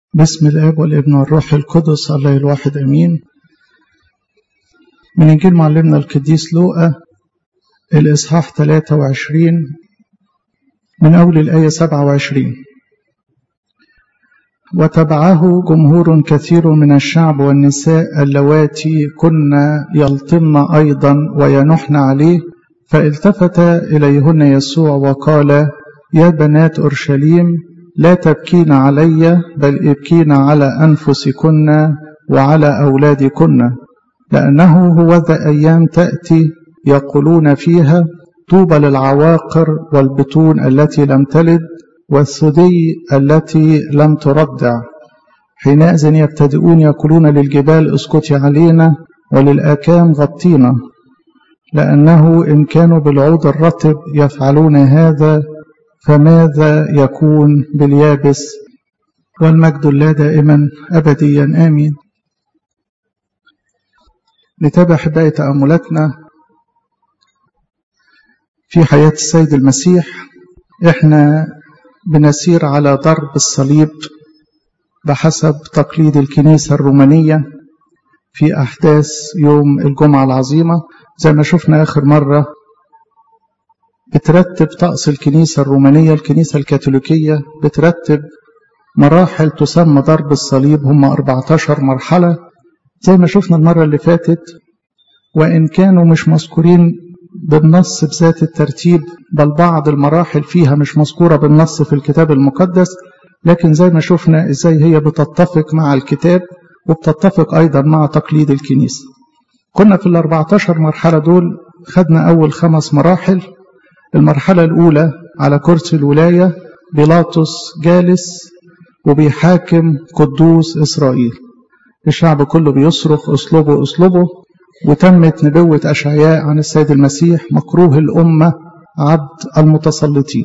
بسم الاب والابن والروح القدس الله الواحد امين من انجيل معلمنا القديس لوقا الاصحاح 23 من اول الايه 27 وتبعه جمهور كثير من الشعب والنساء اللواتي كن يلطمن ايضا وينحن عليه فالتفت اليهن يسوع وقال يا بنات اورشليم لا تبكين علي بل ابكين على أنفسكن وعلى أولادكن لأنه هو ذا أيام تأتي يقولون فيها طوبى للعواقر والبطون التي لم تلد والثدي التي لم ترضع حينئذ يبتدئون يقولون للجبال اسكتي علينا وللآكام غطينا لأنه إن كانوا بالعود الرطب يفعلون هذا فماذا يكون باليابس والمجد الله دائما أبديا آمين نتابع حباية تأملاتنا في حياة السيد المسيح احنا بنسير على ضرب الصليب بحسب تقليد الكنيسة الرومانية في أحداث يوم الجمعة العظيمة زي ما شفنا آخر مرة بترتب طقس الكنيسة الرومانية الكنيسة الكاثوليكية بترتب مراحل تسمى ضرب الصليب هم 14 مرحلة زي ما شفنا المرة اللي فاتت وإن كانوا مش مذكورين بالنص بذات الترتيب بل بعض المراحل فيها مش مذكورة بالنص في الكتاب المقدس لكن زي ما شفنا إزاي هي بتتفق مع الكتاب وبتتفق أيضا مع تقليد الكنيسة كنا في ال 14 مرحلة دول خدنا أول خمس مراحل المرحلة الأولى على كرسي الولاية بيلاطس جالس وبيحاكم قدوس إسرائيل الشعب كله بيصرخ أسلوبه أسلوبه وتمت نبوة أشعياء عن السيد المسيح مكروه الأمة عبد المتسلطين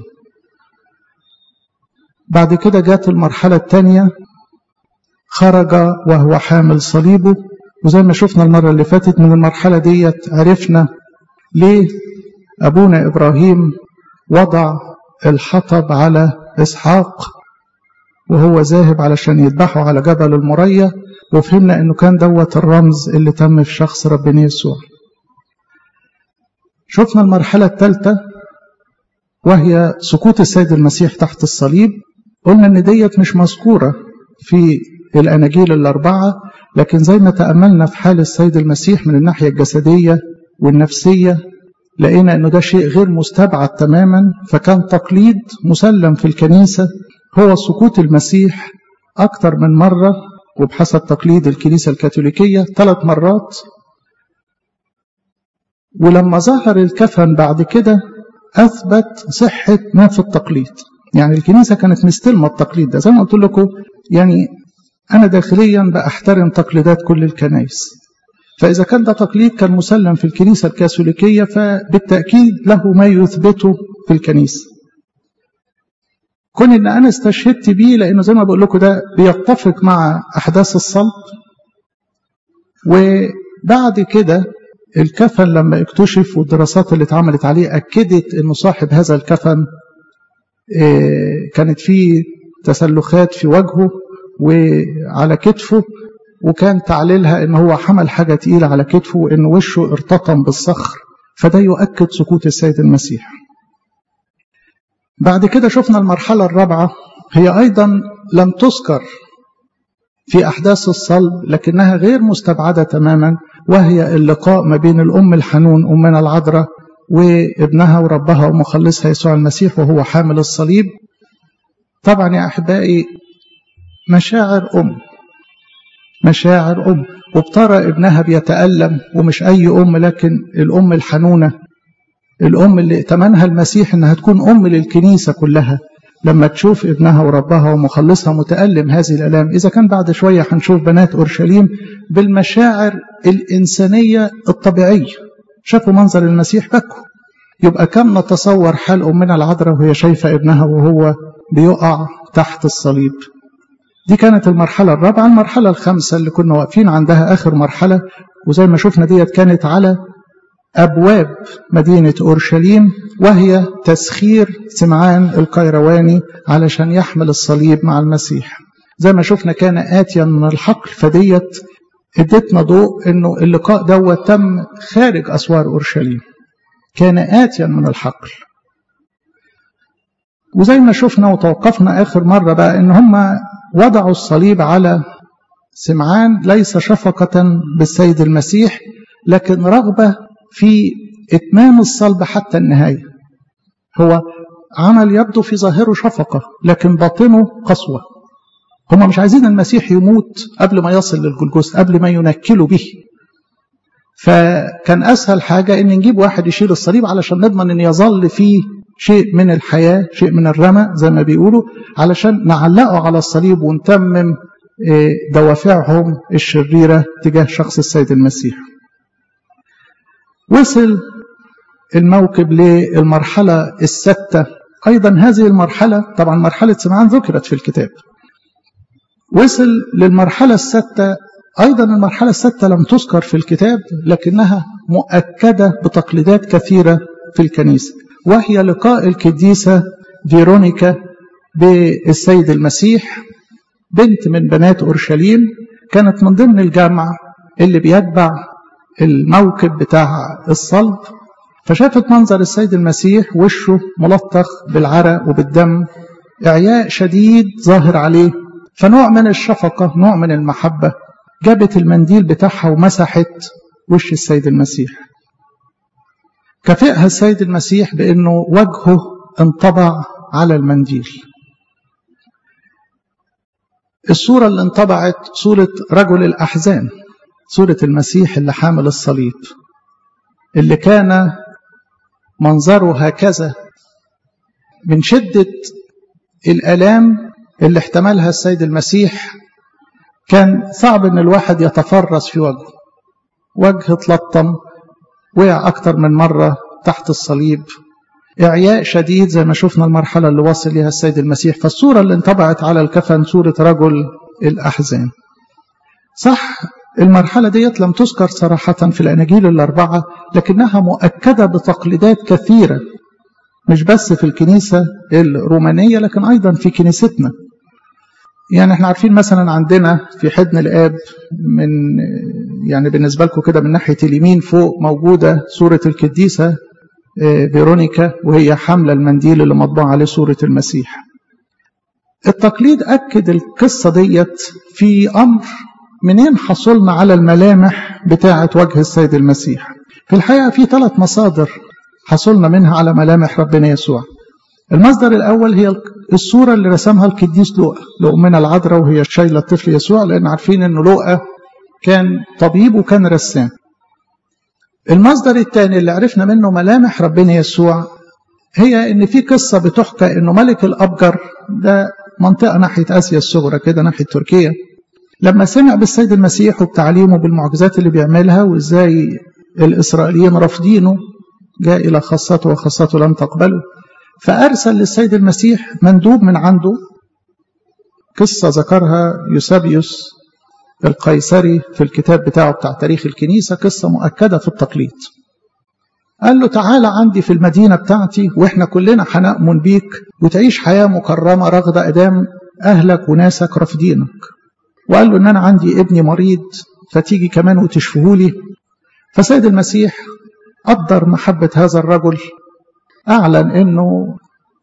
بعد كده جات المرحلة الثانية خرج وهو حامل صليبه وزي ما شفنا المرة اللي فاتت من المرحلة ديت عرفنا ليه أبونا إبراهيم وضع الحطب على إسحاق وهو ذاهب علشان يذبحه على جبل المرية وفهمنا إنه كان دوت الرمز اللي تم في شخص ربنا يسوع شفنا المرحلة الثالثة وهي سقوط السيد المسيح تحت الصليب قلنا إن ديت مش مذكورة في الأناجيل الأربعة لكن زي ما تأملنا في حال السيد المسيح من الناحية الجسدية والنفسية لقينا انه ده شيء غير مستبعد تماما فكان تقليد مسلم في الكنيسه هو سقوط المسيح اكثر من مره وبحسب تقليد الكنيسه الكاثوليكيه ثلاث مرات ولما ظهر الكفن بعد كده اثبت صحه ما في التقليد يعني الكنيسه كانت مستلمه التقليد ده زي ما قلت لكم يعني انا داخليا باحترم تقليدات كل الكنائس فإذا كان ده تقليد كان مسلم في الكنيسة الكاثوليكية فبالتأكيد له ما يثبته في الكنيسة كون إن أنا استشهدت بيه لأنه زي ما بقول لكم ده بيتفق مع أحداث الصلب وبعد كده الكفن لما اكتشف والدراسات اللي اتعملت عليه أكدت إنه صاحب هذا الكفن كانت فيه تسلخات في وجهه وعلى كتفه وكان تعليلها ان هو حمل حاجة تقيلة على كتفه وان وشه ارتطم بالصخر فده يؤكد سقوط السيد المسيح بعد كده شفنا المرحلة الرابعة هي ايضا لم تذكر في احداث الصلب لكنها غير مستبعدة تماما وهي اللقاء ما بين الام الحنون امنا العذراء وابنها وربها ومخلصها يسوع المسيح وهو حامل الصليب طبعا يا احبائي مشاعر ام مشاعر أم وبترى ابنها بيتألم ومش أي أم لكن الأم الحنونة الأم اللي ائتمنها المسيح إنها تكون أم للكنيسة كلها لما تشوف ابنها وربها ومخلصها متألم هذه الألام إذا كان بعد شوية هنشوف بنات أورشليم بالمشاعر الإنسانية الطبيعية شافوا منظر المسيح بكوا يبقى كم نتصور حال أمنا العذراء وهي شايفة ابنها وهو بيقع تحت الصليب دي كانت المرحلة الرابعة المرحلة الخامسة اللي كنا واقفين عندها آخر مرحلة وزي ما شفنا ديت كانت على أبواب مدينة أورشليم وهي تسخير سمعان القيرواني علشان يحمل الصليب مع المسيح زي ما شفنا كان آتيا من الحقل فديت ادتنا ضوء انه اللقاء دوت تم خارج اسوار اورشليم كان آتيا من الحقل وزي ما شفنا وتوقفنا آخر مرة بقى إن هم وضعوا الصليب على سمعان ليس شفقة بالسيد المسيح لكن رغبة في إتمام الصلب حتى النهاية هو عمل يبدو في ظاهره شفقة لكن باطنه قسوة هم مش عايزين المسيح يموت قبل ما يصل للجلجوس قبل ما ينكلوا به فكان أسهل حاجة إن نجيب واحد يشيل الصليب علشان نضمن إن يظل فيه شيء من الحياة شيء من الرمى زي ما بيقولوا علشان نعلقه على الصليب ونتمم دوافعهم الشريرة تجاه شخص السيد المسيح وصل الموكب للمرحلة الستة أيضا هذه المرحلة طبعا مرحلة سمعان ذكرت في الكتاب وصل للمرحلة الستة أيضا المرحلة الستة لم تذكر في الكتاب لكنها مؤكدة بتقليدات كثيرة في الكنيسة وهي لقاء القديسة فيرونيكا بالسيد المسيح بنت من بنات أورشليم كانت من ضمن الجمع اللي بيتبع الموكب بتاع الصلب فشافت منظر السيد المسيح وشه ملطخ بالعرق وبالدم إعياء شديد ظاهر عليه فنوع من الشفقة نوع من المحبة جابت المنديل بتاعها ومسحت وش السيد المسيح كافئها السيد المسيح بأنه وجهه انطبع على المنديل الصورة اللي انطبعت صورة رجل الأحزان صورة المسيح اللي حامل الصليب اللي كان منظره هكذا من شدة الآلام اللي احتملها السيد المسيح كان صعب ان الواحد يتفرس في وجهه وجه اتلطم وقع أكتر من مرة تحت الصليب إعياء شديد زي ما شفنا المرحلة اللي وصل لها السيد المسيح فالصورة اللي انطبعت على الكفن صورة رجل الأحزان صح المرحلة ديت لم تذكر صراحة في الأناجيل الأربعة لكنها مؤكدة بتقليدات كثيرة مش بس في الكنيسة الرومانية لكن أيضا في كنيستنا يعني احنا عارفين مثلا عندنا في حضن الآب من يعني بالنسبة لكم كده من ناحية اليمين فوق موجودة صورة القديسة فيرونيكا وهي حاملة المنديل اللي مطبوع عليه صورة المسيح التقليد أكد القصة ديت في أمر منين حصلنا على الملامح بتاعة وجه السيد المسيح في الحقيقة في ثلاث مصادر حصلنا منها على ملامح ربنا يسوع المصدر الأول هي الصورة اللي رسمها القديس لوقا لأمنا العذراء وهي شايلة الطفل يسوع لأن عارفين أن لوقا كان طبيب وكان رسام المصدر الثاني اللي عرفنا منه ملامح ربنا يسوع هي ان في قصة بتحكى انه ملك الأبجر ده منطقة ناحية آسيا الصغرى كده ناحية تركيا لما سمع بالسيد المسيح وبتعليمه بالمعجزات اللي بيعملها وازاي الإسرائيليين رافضينه جاء إلى خاصته وخاصته لم تقبله فأرسل للسيد المسيح مندوب من عنده قصة ذكرها يوسابيوس القيصري في الكتاب بتاعه بتاع تاريخ الكنيسة قصة مؤكدة في التقليد قال له تعالى عندي في المدينة بتاعتي وإحنا كلنا هنأمن بيك وتعيش حياة مكرمة رغد أدام أهلك وناسك رافضينك وقال له إن أنا عندي ابني مريض فتيجي كمان وتشفهولي فسيد المسيح قدر محبة هذا الرجل أعلن أنه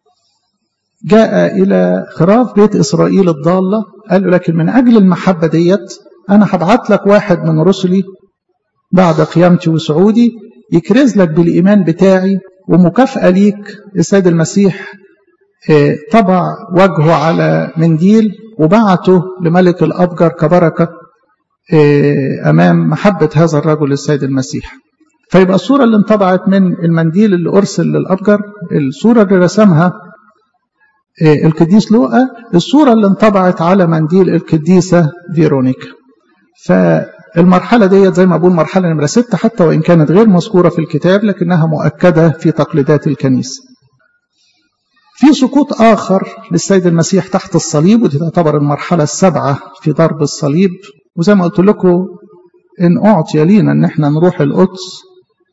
جاء إلى خراف بيت إسرائيل الضالة قال له لكن من أجل المحبة ديت أنا هبعت لك واحد من رسلي بعد قيامتي وصعودي يكرز لك بالإيمان بتاعي ومكافأة ليك السيد المسيح طبع وجهه على منديل وبعته لملك الأبجر كبركة أمام محبة هذا الرجل السيد المسيح فيبقى الصورة اللي انطبعت من المنديل اللي أرسل للأبجر الصورة اللي رسمها القديس لوقا الصورة اللي انطبعت على منديل القديسة فيرونيكا فالمرحلة دي زي ما بقول مرحلة نمرة ستة حتى وإن كانت غير مذكورة في الكتاب لكنها مؤكدة في تقليدات الكنيسة في سقوط آخر للسيد المسيح تحت الصليب ودي تعتبر المرحلة السابعة في ضرب الصليب وزي ما قلت لكم إن أعطي لينا إن احنا نروح القدس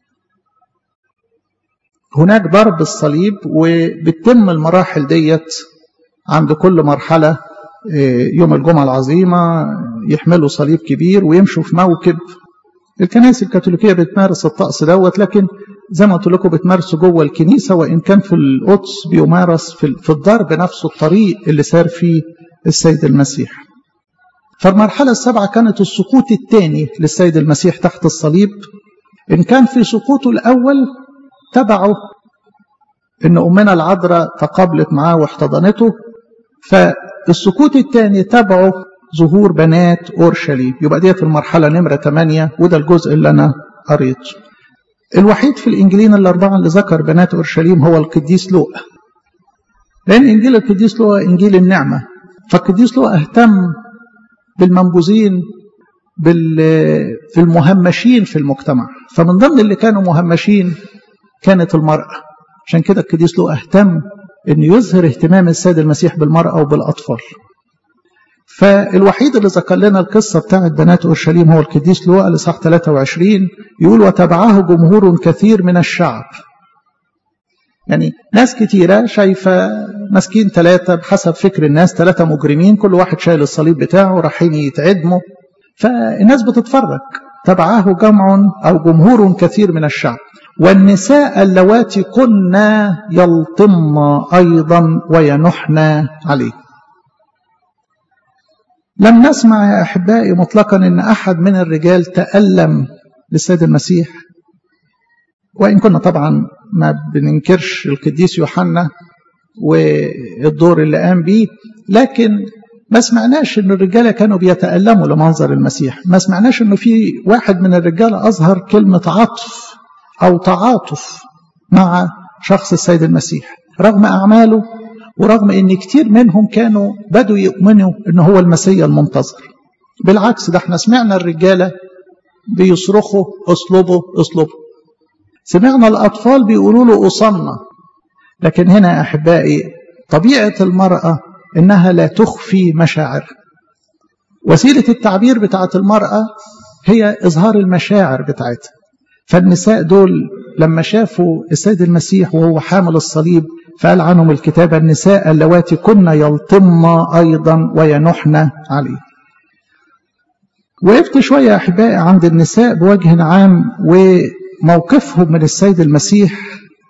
هناك ضرب الصليب وبتتم المراحل ديت عند كل مرحلة يوم الجمعة العظيمة يحملوا صليب كبير ويمشوا في موكب الكنائس الكاثوليكية بتمارس الطقس دوت لكن زي ما قلت لكم بتمارسه جوه الكنيسة وإن كان في القدس بيمارس في الضرب نفسه الطريق اللي سار فيه السيد المسيح فالمرحلة السابعة كانت السقوط الثاني للسيد المسيح تحت الصليب إن كان في سقوطه الأول تبعه إن أمنا العذراء تقابلت معاه واحتضنته فالسقوط الثاني تبعه ظهور بنات أورشليم يبقى ديت المرحلة نمرة 8 وده الجزء اللي أنا قريته الوحيد في الإنجيلين الأربعة اللي ذكر بنات أورشليم هو القديس لوقا لأن إنجيل القديس لوقا إنجيل النعمة فالقديس لوقا اهتم بالمنبوذين بالمهمشين في المجتمع فمن ضمن اللي كانوا مهمشين كانت المرأة عشان كده القديس لوقا اهتم أن يظهر اهتمام السيد المسيح بالمرأة وبالأطفال فالوحيد اللي ذكر لنا القصة بتاعت بنات أورشليم هو القديس لوقا لصح 23 يقول وتبعه جمهور كثير من الشعب يعني ناس كتيرة شايفة ماسكين ثلاثة بحسب فكر الناس ثلاثة مجرمين كل واحد شايل الصليب بتاعه رايحين يتعدموا فالناس بتتفرج تبعه جمع أو جمهور كثير من الشعب والنساء اللواتي كنا يلطمن أيضا وينحن عليه لم نسمع يا أحبائي مطلقا أن أحد من الرجال تألم للسيد المسيح وإن كنا طبعا ما بننكرش القديس يوحنا والدور اللي قام بيه لكن ما سمعناش ان الرجاله كانوا بيتألموا لمنظر المسيح ما سمعناش انه في واحد من الرجاله اظهر كلمه عطف او تعاطف مع شخص السيد المسيح رغم اعماله ورغم ان كتير منهم كانوا بدوا يؤمنوا ان هو المسيح المنتظر بالعكس ده احنا سمعنا الرجاله بيصرخوا اصلبوا اصلبوا سمعنا الاطفال بيقولوا له اصلنا لكن هنا يا احبائي طبيعه المراه انها لا تخفي مشاعر وسيله التعبير بتاعت المراه هي اظهار المشاعر بتاعتها فالنساء دول لما شافوا السيد المسيح وهو حامل الصليب فقال عنهم الكتاب النساء اللواتي كن يلطمن أيضا وينحن عليه وقفت شوية أحبائي عند النساء بوجه عام وموقفهم من السيد المسيح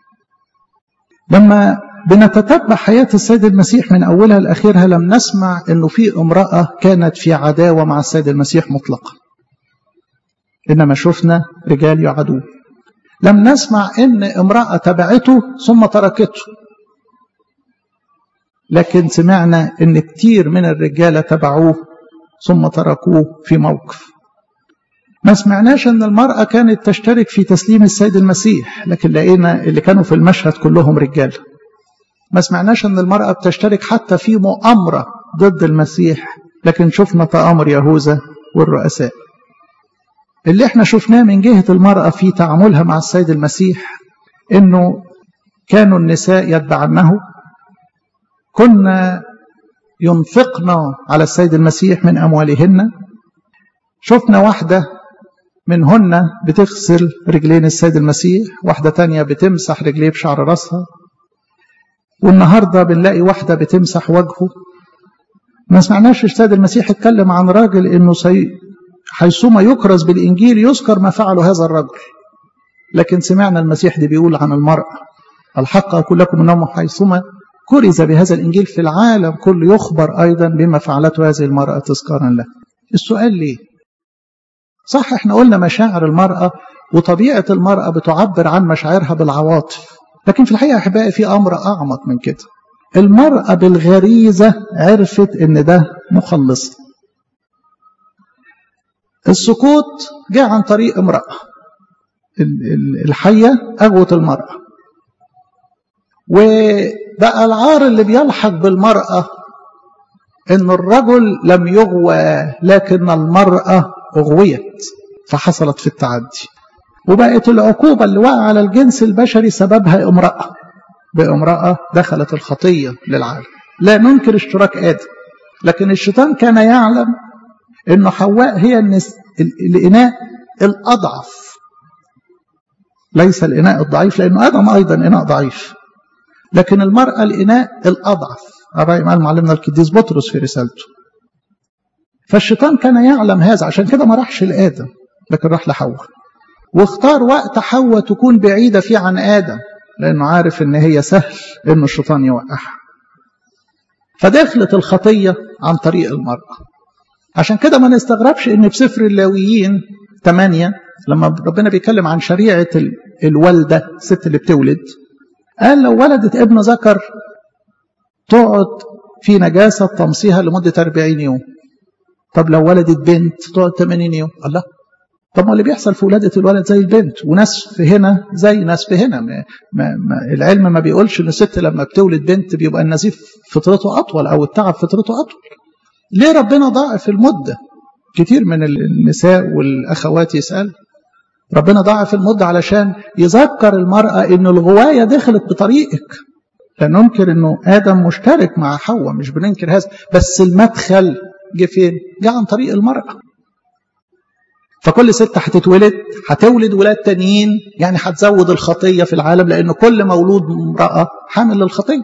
لما بنتتبع حياة السيد المسيح من أولها لآخرها لم نسمع أنه في امرأة كانت في عداوة مع السيد المسيح مطلقا إنما شفنا رجال يعدوه لم نسمع ان امرأة تبعته ثم تركته لكن سمعنا ان كتير من الرجالة تبعوه ثم تركوه في موقف ما سمعناش ان المرأة كانت تشترك في تسليم السيد المسيح لكن لقينا اللي كانوا في المشهد كلهم رجال ما سمعناش ان المرأة بتشترك حتى في مؤامرة ضد المسيح لكن شفنا تآمر يهوذا والرؤساء اللي احنا شفناه من جهة المرأة في تعاملها مع السيد المسيح انه كانوا النساء يتبعنه كنا ينفقن على السيد المسيح من أموالهن شفنا واحدة منهن بتغسل رجلين السيد المسيح واحدة تانية بتمسح رجليه بشعر راسها والنهاردة بنلاقي واحدة بتمسح وجهه ما سمعناش السيد المسيح اتكلم عن راجل انه سي حيثما يكرز بالإنجيل يذكر ما فعله هذا الرجل لكن سمعنا المسيح دي بيقول عن المرأة الحق أقول لكم أنهم حيثما كرز بهذا الإنجيل في العالم كله يخبر أيضا بما فعلته هذه المرأة تذكارا له السؤال ليه صح احنا قلنا مشاعر المرأة وطبيعة المرأة بتعبر عن مشاعرها بالعواطف لكن في الحقيقة أحبائي في أمر أعمق من كده المرأة بالغريزة عرفت إن ده مخلص السقوط جاء عن طريق امرأة الحية أغوت المرأة وبقى العار اللي بيلحق بالمرأة إن الرجل لم يغوى لكن المرأة أغويت فحصلت في التعدي وبقت العقوبة اللي وقع على الجنس البشري سببها امرأة بامرأة دخلت الخطية للعالم لا ننكر اشتراك آدم لكن الشيطان كان يعلم انه حواء هي النس... الاناء الاضعف ليس الاناء الضعيف لانه ادم ايضا اناء ضعيف لكن المراه الاناء الاضعف الرأي قال معلمنا القديس بطرس في رسالته فالشيطان كان يعلم هذا عشان كده ما راحش لآدم لكن راح لحواء واختار وقت حواء تكون بعيدة فيه عن آدم لأنه عارف إن هي سهل إن الشيطان يوقعها فدخلت الخطية عن طريق المرأة عشان كده ما نستغربش إن في سفر اللاويين 8 لما ربنا بيتكلم عن شريعة الوالدة الست اللي بتولد قال لو ولدت ابن ذكر تقعد في نجاسة تمصيها لمدة 40 يوم طب لو ولدت بنت تقعد 80 يوم الله طب ما اللي بيحصل في ولادة الولد زي البنت ونسف هنا زي نسف هنا ما ما ما العلم ما بيقولش ان الست لما بتولد بنت بيبقى النزيف فطرته اطول او التعب فطرته اطول ليه ربنا ضاعف المدة كتير من النساء والاخوات يسأل ربنا ضاعف المدة علشان يذكر المرأة ان الغواية دخلت بطريقك لا ننكر انه ادم مشترك مع حواء مش بننكر هذا بس المدخل جه فين جه عن طريق المرأة فكل ست هتتولد هتولد ولاد تانيين يعني هتزود الخطيه في العالم لان كل مولود امراه حامل للخطيه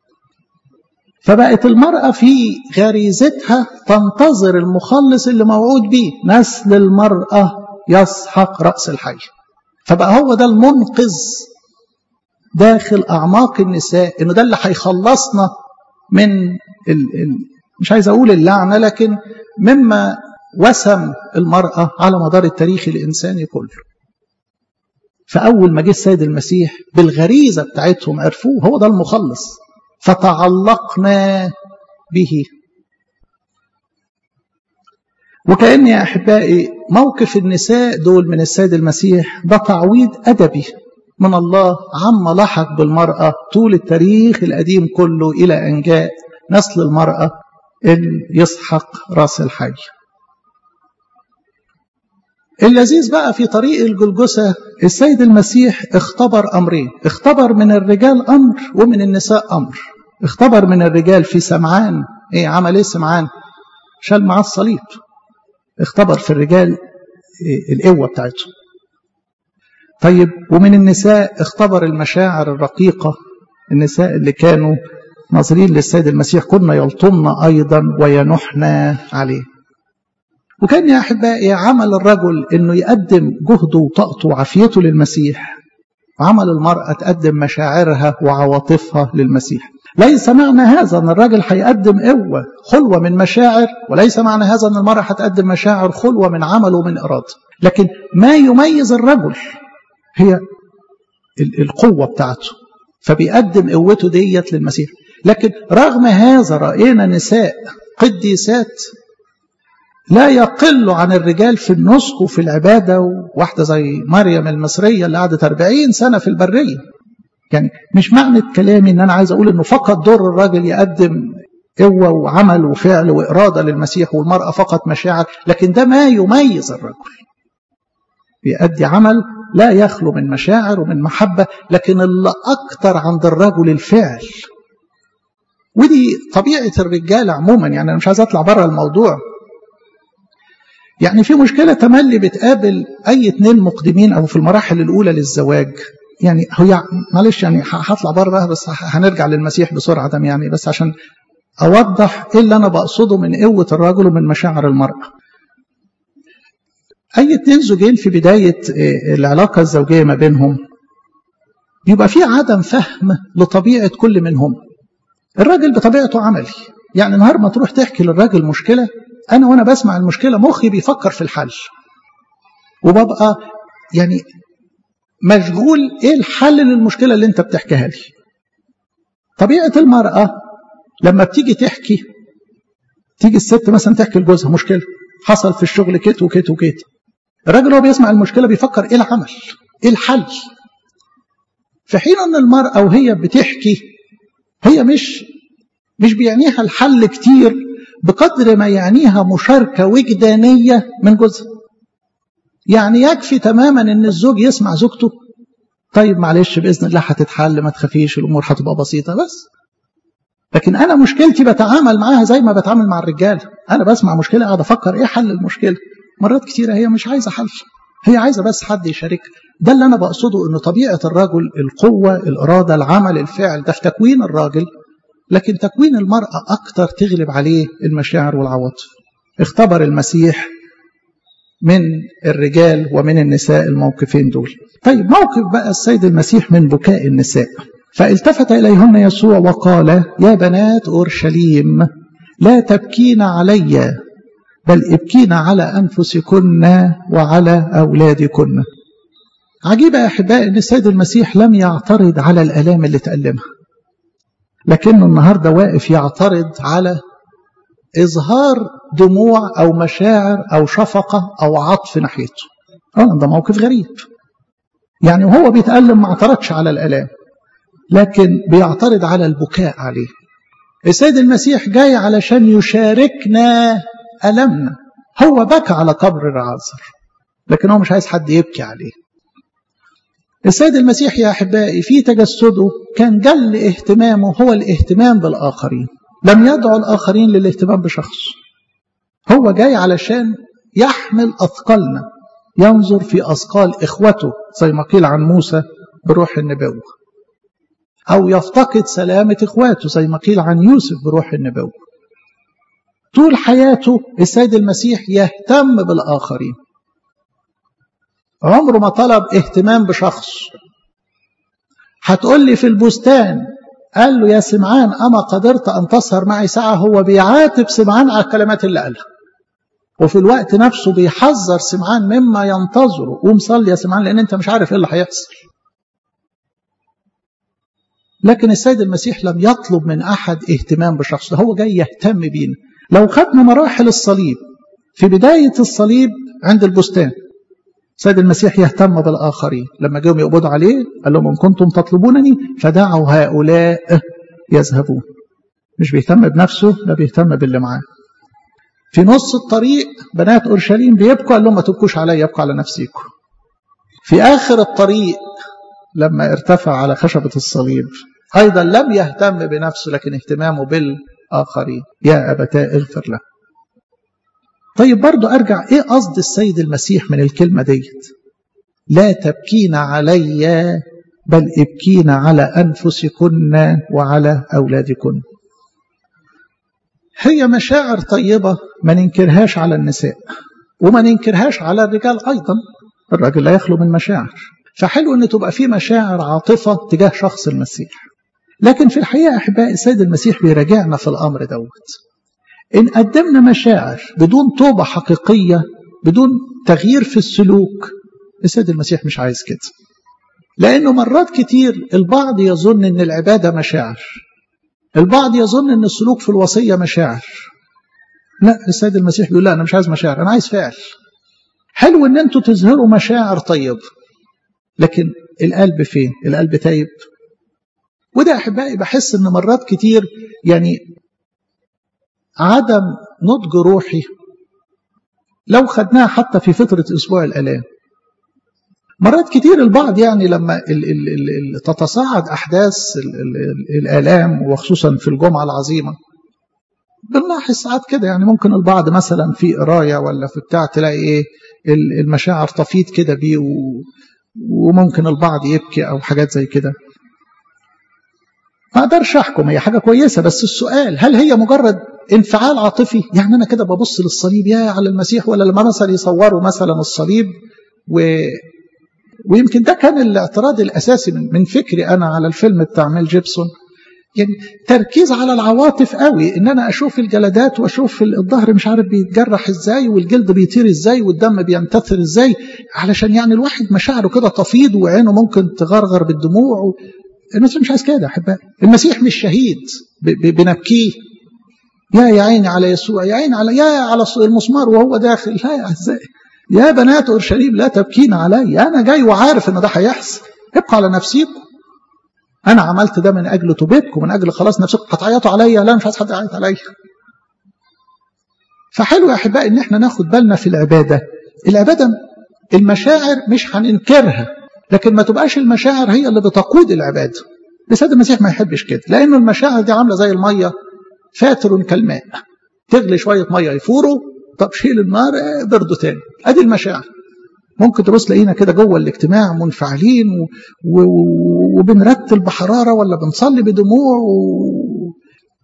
فبقت المراه في غريزتها تنتظر المخلص اللي موعود بيه نسل المراه يسحق راس الحي فبقى هو ده المنقذ داخل اعماق النساء انه ده اللي هيخلصنا من ال ال مش عايز اقول اللعنه لكن مما وسم المرأة على مدار التاريخ الإنساني كله فأول ما جه السيد المسيح بالغريزة بتاعتهم عرفوه هو ده المخلص فتعلقنا به وكأن يا أحبائي موقف النساء دول من السيد المسيح ده تعويض أدبي من الله عما لحق بالمرأة طول التاريخ القديم كله إلى أن جاء نسل المرأة اللي يسحق راس الحي اللذيذ بقى في طريق الجلجسة السيد المسيح اختبر أمرين اختبر من الرجال أمر ومن النساء أمر اختبر من الرجال في سمعان ايه عمل ايه سمعان شال معاه الصليب اختبر في الرجال إيه القوة بتاعتهم طيب ومن النساء اختبر المشاعر الرقيقة النساء اللي كانوا ناظرين للسيد المسيح كنا يلطمن أيضا وينحنا عليه وكان يا أحبائي عمل الرجل أنه يقدم جهده وطاقته وعافيته للمسيح وعمل المرأة تقدم مشاعرها وعواطفها للمسيح ليس معنى هذا أن الراجل هيقدم قوة خلوة من مشاعر وليس معنى هذا أن المرأة هتقدم مشاعر خلوة من عمل ومن إرادة لكن ما يميز الرجل هي القوة بتاعته فبيقدم قوته ديت للمسيح لكن رغم هذا رأينا نساء قديسات لا يقل عن الرجال في النسك وفي العبادة واحدة زي مريم المصرية اللي قعدت 40 سنة في البرية يعني مش معنى كلامي ان انا عايز اقول انه فقط دور الراجل يقدم قوة وعمل وفعل وإرادة للمسيح والمرأة فقط مشاعر لكن ده ما يميز الرجل بيأدي عمل لا يخلو من مشاعر ومن محبة لكن اللي أكتر عند الرجل الفعل ودي طبيعة الرجال عموما يعني أنا مش عايز أطلع بره الموضوع يعني في مشكلة تملي بتقابل أي اتنين مقدمين أو في المراحل الأولى للزواج يعني هي معلش يعني هطلع بره بس هنرجع للمسيح بسرعة دم يعني بس عشان أوضح إيه اللي أنا بقصده من قوة الرجل ومن مشاعر المرأة أي اتنين زوجين في بداية العلاقة الزوجية ما بينهم يبقى في عدم فهم لطبيعة كل منهم الراجل بطبيعته عملي يعني نهار ما تروح تحكي للراجل مشكلة أنا وأنا بسمع المشكلة مخي بيفكر في الحل وببقى يعني مشغول إيه الحل للمشكلة اللي أنت بتحكيها لي طبيعة المرأة لما بتيجي تحكي تيجي الست مثلا تحكي لجوزها مشكلة حصل في الشغل كت وكت وكت الراجل هو بيسمع المشكلة بيفكر إيه العمل إيه الحل في حين أن المرأة وهي بتحكي هي مش مش بيعنيها الحل كتير بقدر ما يعنيها مشاركة وجدانية من جوزها يعني يكفي تماما ان الزوج يسمع زوجته طيب معلش باذن الله هتتحل ما تخافيش الامور هتبقى بسيطه بس لكن انا مشكلتي بتعامل معاها زي ما بتعامل مع الرجال انا بسمع مشكله قاعد افكر ايه حل المشكله مرات كتيره هي مش عايزه حل هي عايزه بس حد يشاركها ده اللي انا بقصده ان طبيعه الرجل القوه الاراده العمل الفعل ده في تكوين الراجل لكن تكوين المرأة أكتر تغلب عليه المشاعر والعواطف اختبر المسيح من الرجال ومن النساء الموقفين دول طيب موقف بقى السيد المسيح من بكاء النساء فالتفت إليهن يسوع وقال يا بنات أورشليم لا تبكين علي بل ابكين على أنفسكن وعلى أولادكن عجيبة يا أحبائي أن السيد المسيح لم يعترض على الآلام اللي تألمها لكنه النهاردة واقف يعترض على إظهار دموع أو مشاعر أو شفقة أو عطف ناحيته آه ده موقف غريب يعني وهو بيتألم ما اعترضش على الآلام لكن بيعترض على البكاء عليه السيد المسيح جاي علشان يشاركنا ألمنا هو بكى على قبر العازر لكن هو مش عايز حد يبكي عليه السيد المسيح يا أحبائي في تجسده كان جل اهتمامه هو الاهتمام بالآخرين لم يدعو الآخرين للاهتمام بشخص هو جاي علشان يحمل أثقالنا ينظر في أثقال إخوته زي ما قيل عن موسى بروح النبوة أو يفتقد سلامة إخواته زي ما قيل عن يوسف بروح النبوة طول حياته السيد المسيح يهتم بالآخرين عمره ما طلب اهتمام بشخص هتقول لي في البستان قال له يا سمعان أما قدرت أن تسهر معي ساعة هو بيعاتب سمعان على الكلمات اللي قالها وفي الوقت نفسه بيحذر سمعان مما ينتظره قوم صلي يا سمعان لأن أنت مش عارف إيه اللي هيحصل لكن السيد المسيح لم يطلب من أحد اهتمام بشخص هو جاي يهتم بينا لو خدنا مراحل الصليب في بداية الصليب عند البستان سيد المسيح يهتم بالآخرين لما جاءوا يقبضوا عليه قال لهم إن كنتم تطلبونني فدعوا هؤلاء يذهبون مش بيهتم بنفسه لا بيهتم باللي معاه في نص الطريق بنات أورشليم بيبكوا قال لهم ما تبكوش عليا يبكوا على نفسيكم في آخر الطريق لما ارتفع على خشبة الصليب أيضا لم يهتم بنفسه لكن اهتمامه بالآخرين يا أبتاء اغفر له طيب برضو أرجع إيه قصد السيد المسيح من الكلمة ديت لا تبكين علي بل ابكين على أنفسكن وعلى أولادكن هي مشاعر طيبة ما ننكرهاش على النساء وما ننكرهاش على الرجال أيضا الراجل لا يخلو من مشاعر فحلو أن تبقى في مشاعر عاطفة تجاه شخص المسيح لكن في الحقيقة أحبائي السيد المسيح بيراجعنا في الأمر دوت إن قدمنا مشاعر بدون توبة حقيقية بدون تغيير في السلوك السيد المسيح مش عايز كده لأنه مرات كتير البعض يظن أن العبادة مشاعر البعض يظن أن السلوك في الوصية مشاعر لا السيد المسيح بيقول لا أنا مش عايز مشاعر أنا عايز فعل حلو أن أنتوا تظهروا مشاعر طيبة لكن القلب فين القلب تايب وده أحبائي بحس أن مرات كتير يعني عدم نضج روحي لو خدناها حتى في فترة أسبوع الآلام مرات كتير البعض يعني لما ال ال ال تتصاعد أحداث الآلام وخصوصا في الجمعة العظيمة بنلاحظ ساعات كده يعني ممكن البعض مثلا في قراية ولا في بتاع تلاقي ايه المشاعر تفيض كده بيه وممكن البعض يبكي أو حاجات زي كده ما اقدرش احكم هي حاجه كويسه بس السؤال هل هي مجرد انفعال عاطفي يعني انا كده ببص للصليب يا على المسيح ولا لما مثلا يصوروا مثلا الصليب و ويمكن ده كان الاعتراض الاساسي من, من فكري انا على الفيلم بتاع ميل جيبسون يعني تركيز على العواطف قوي ان انا اشوف الجلدات واشوف الظهر مش عارف بيتجرح ازاي والجلد بيطير ازاي والدم بينتثر ازاي علشان يعني الواحد مشاعره كده تفيض وعينه ممكن تغرغر بالدموع و... المسيح مش عايز كده يا احبائي المسيح مش شهيد بنبكيه يا يا عيني على يسوع يا عيني على يا على المسمار وهو داخل لا يا اعزائي يا بنات اورشليم لا تبكين علي انا جاي وعارف ان ده هيحصل ابقوا على نفسيكم انا عملت ده من اجل توبتكم من اجل خلاص نفسكم هتعيطوا عليا لا مش عايز حد يعيط عليا فحلو يا احبائي ان احنا ناخد بالنا في العباده العباده المشاعر مش هننكرها لكن ما تبقاش المشاعر هي اللي بتقود العباده السيد المسيح ما يحبش كده لانه المشاعر دي عامله زي الميه فاتر كالماء تغلي شويه ميه يفوروا طب شيل النار برضه تاني ادي المشاعر ممكن تبص تلاقينا كده جوه الاجتماع منفعلين و... و... وبنرتل بحراره ولا بنصلي بدموع و...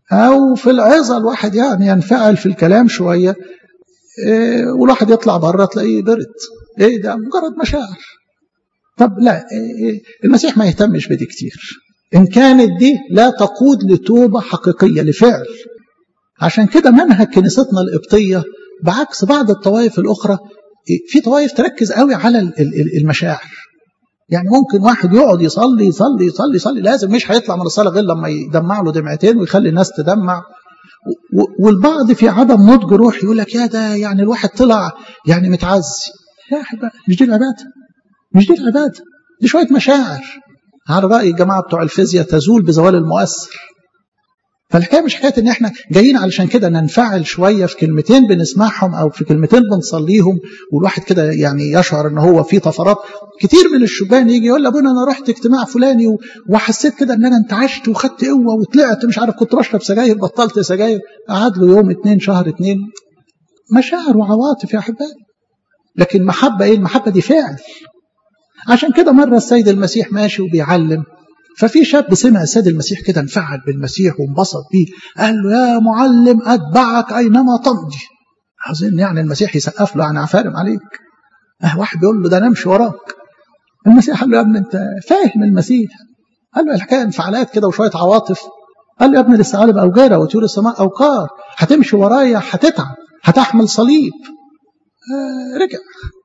او في العظه الواحد يعني ينفعل في الكلام شويه إيه والواحد يطلع بره تلاقيه برد ايه ده مجرد مشاعر طب لا إيه المسيح ما يهتمش بدي كتير ان كانت دي لا تقود لتوبه حقيقيه لفعل عشان كده منهج كنيستنا القبطيه بعكس بعض الطوائف الاخرى في طوائف تركز قوي على المشاعر يعني ممكن واحد يقعد يصلي يصلي يصلي يصلي لازم مش هيطلع من الصلاه غير لما يدمع له دمعتين ويخلي الناس تدمع والبعض في عدم نضج روح يقول لك يا ده يعني الواحد طلع يعني متعزي يا احبائي مش دي العباده مش دي العباده دي شويه مشاعر على راي الجماعه بتوع الفيزياء تزول بزوال المؤثر فالحكايه مش حكايه ان احنا جايين علشان كده ننفعل شويه في كلمتين بنسمعهم او في كلمتين بنصليهم والواحد كده يعني يشعر ان هو في طفرات كتير من الشبان يجي يقول لابونا انا رحت اجتماع فلاني وحسيت كده ان انا انتعشت وخدت قوه وطلعت مش عارف كنت بشرب سجاير بطلت سجاير قعد له يوم اتنين شهر اتنين مشاعر وعواطف يا احبائي لكن محبه ايه المحبه دي فعل عشان كده مره السيد المسيح ماشي وبيعلم ففي شاب سمع السيد المسيح كده انفعل بالمسيح وانبسط بيه قال له يا معلم اتبعك اينما تمضي عايزين يعني المسيح يسقف له يعني عفارم عليك اه واحد بيقول له ده انا امشي وراك المسيح قال له يا ابني انت فاهم المسيح قال له الحكايه انفعالات كده وشويه عواطف قال له يا ابني للثعالب اوجاره وطيور السماء اوقار هتمشي ورايا هتتعب هتحمل صليب آه رجع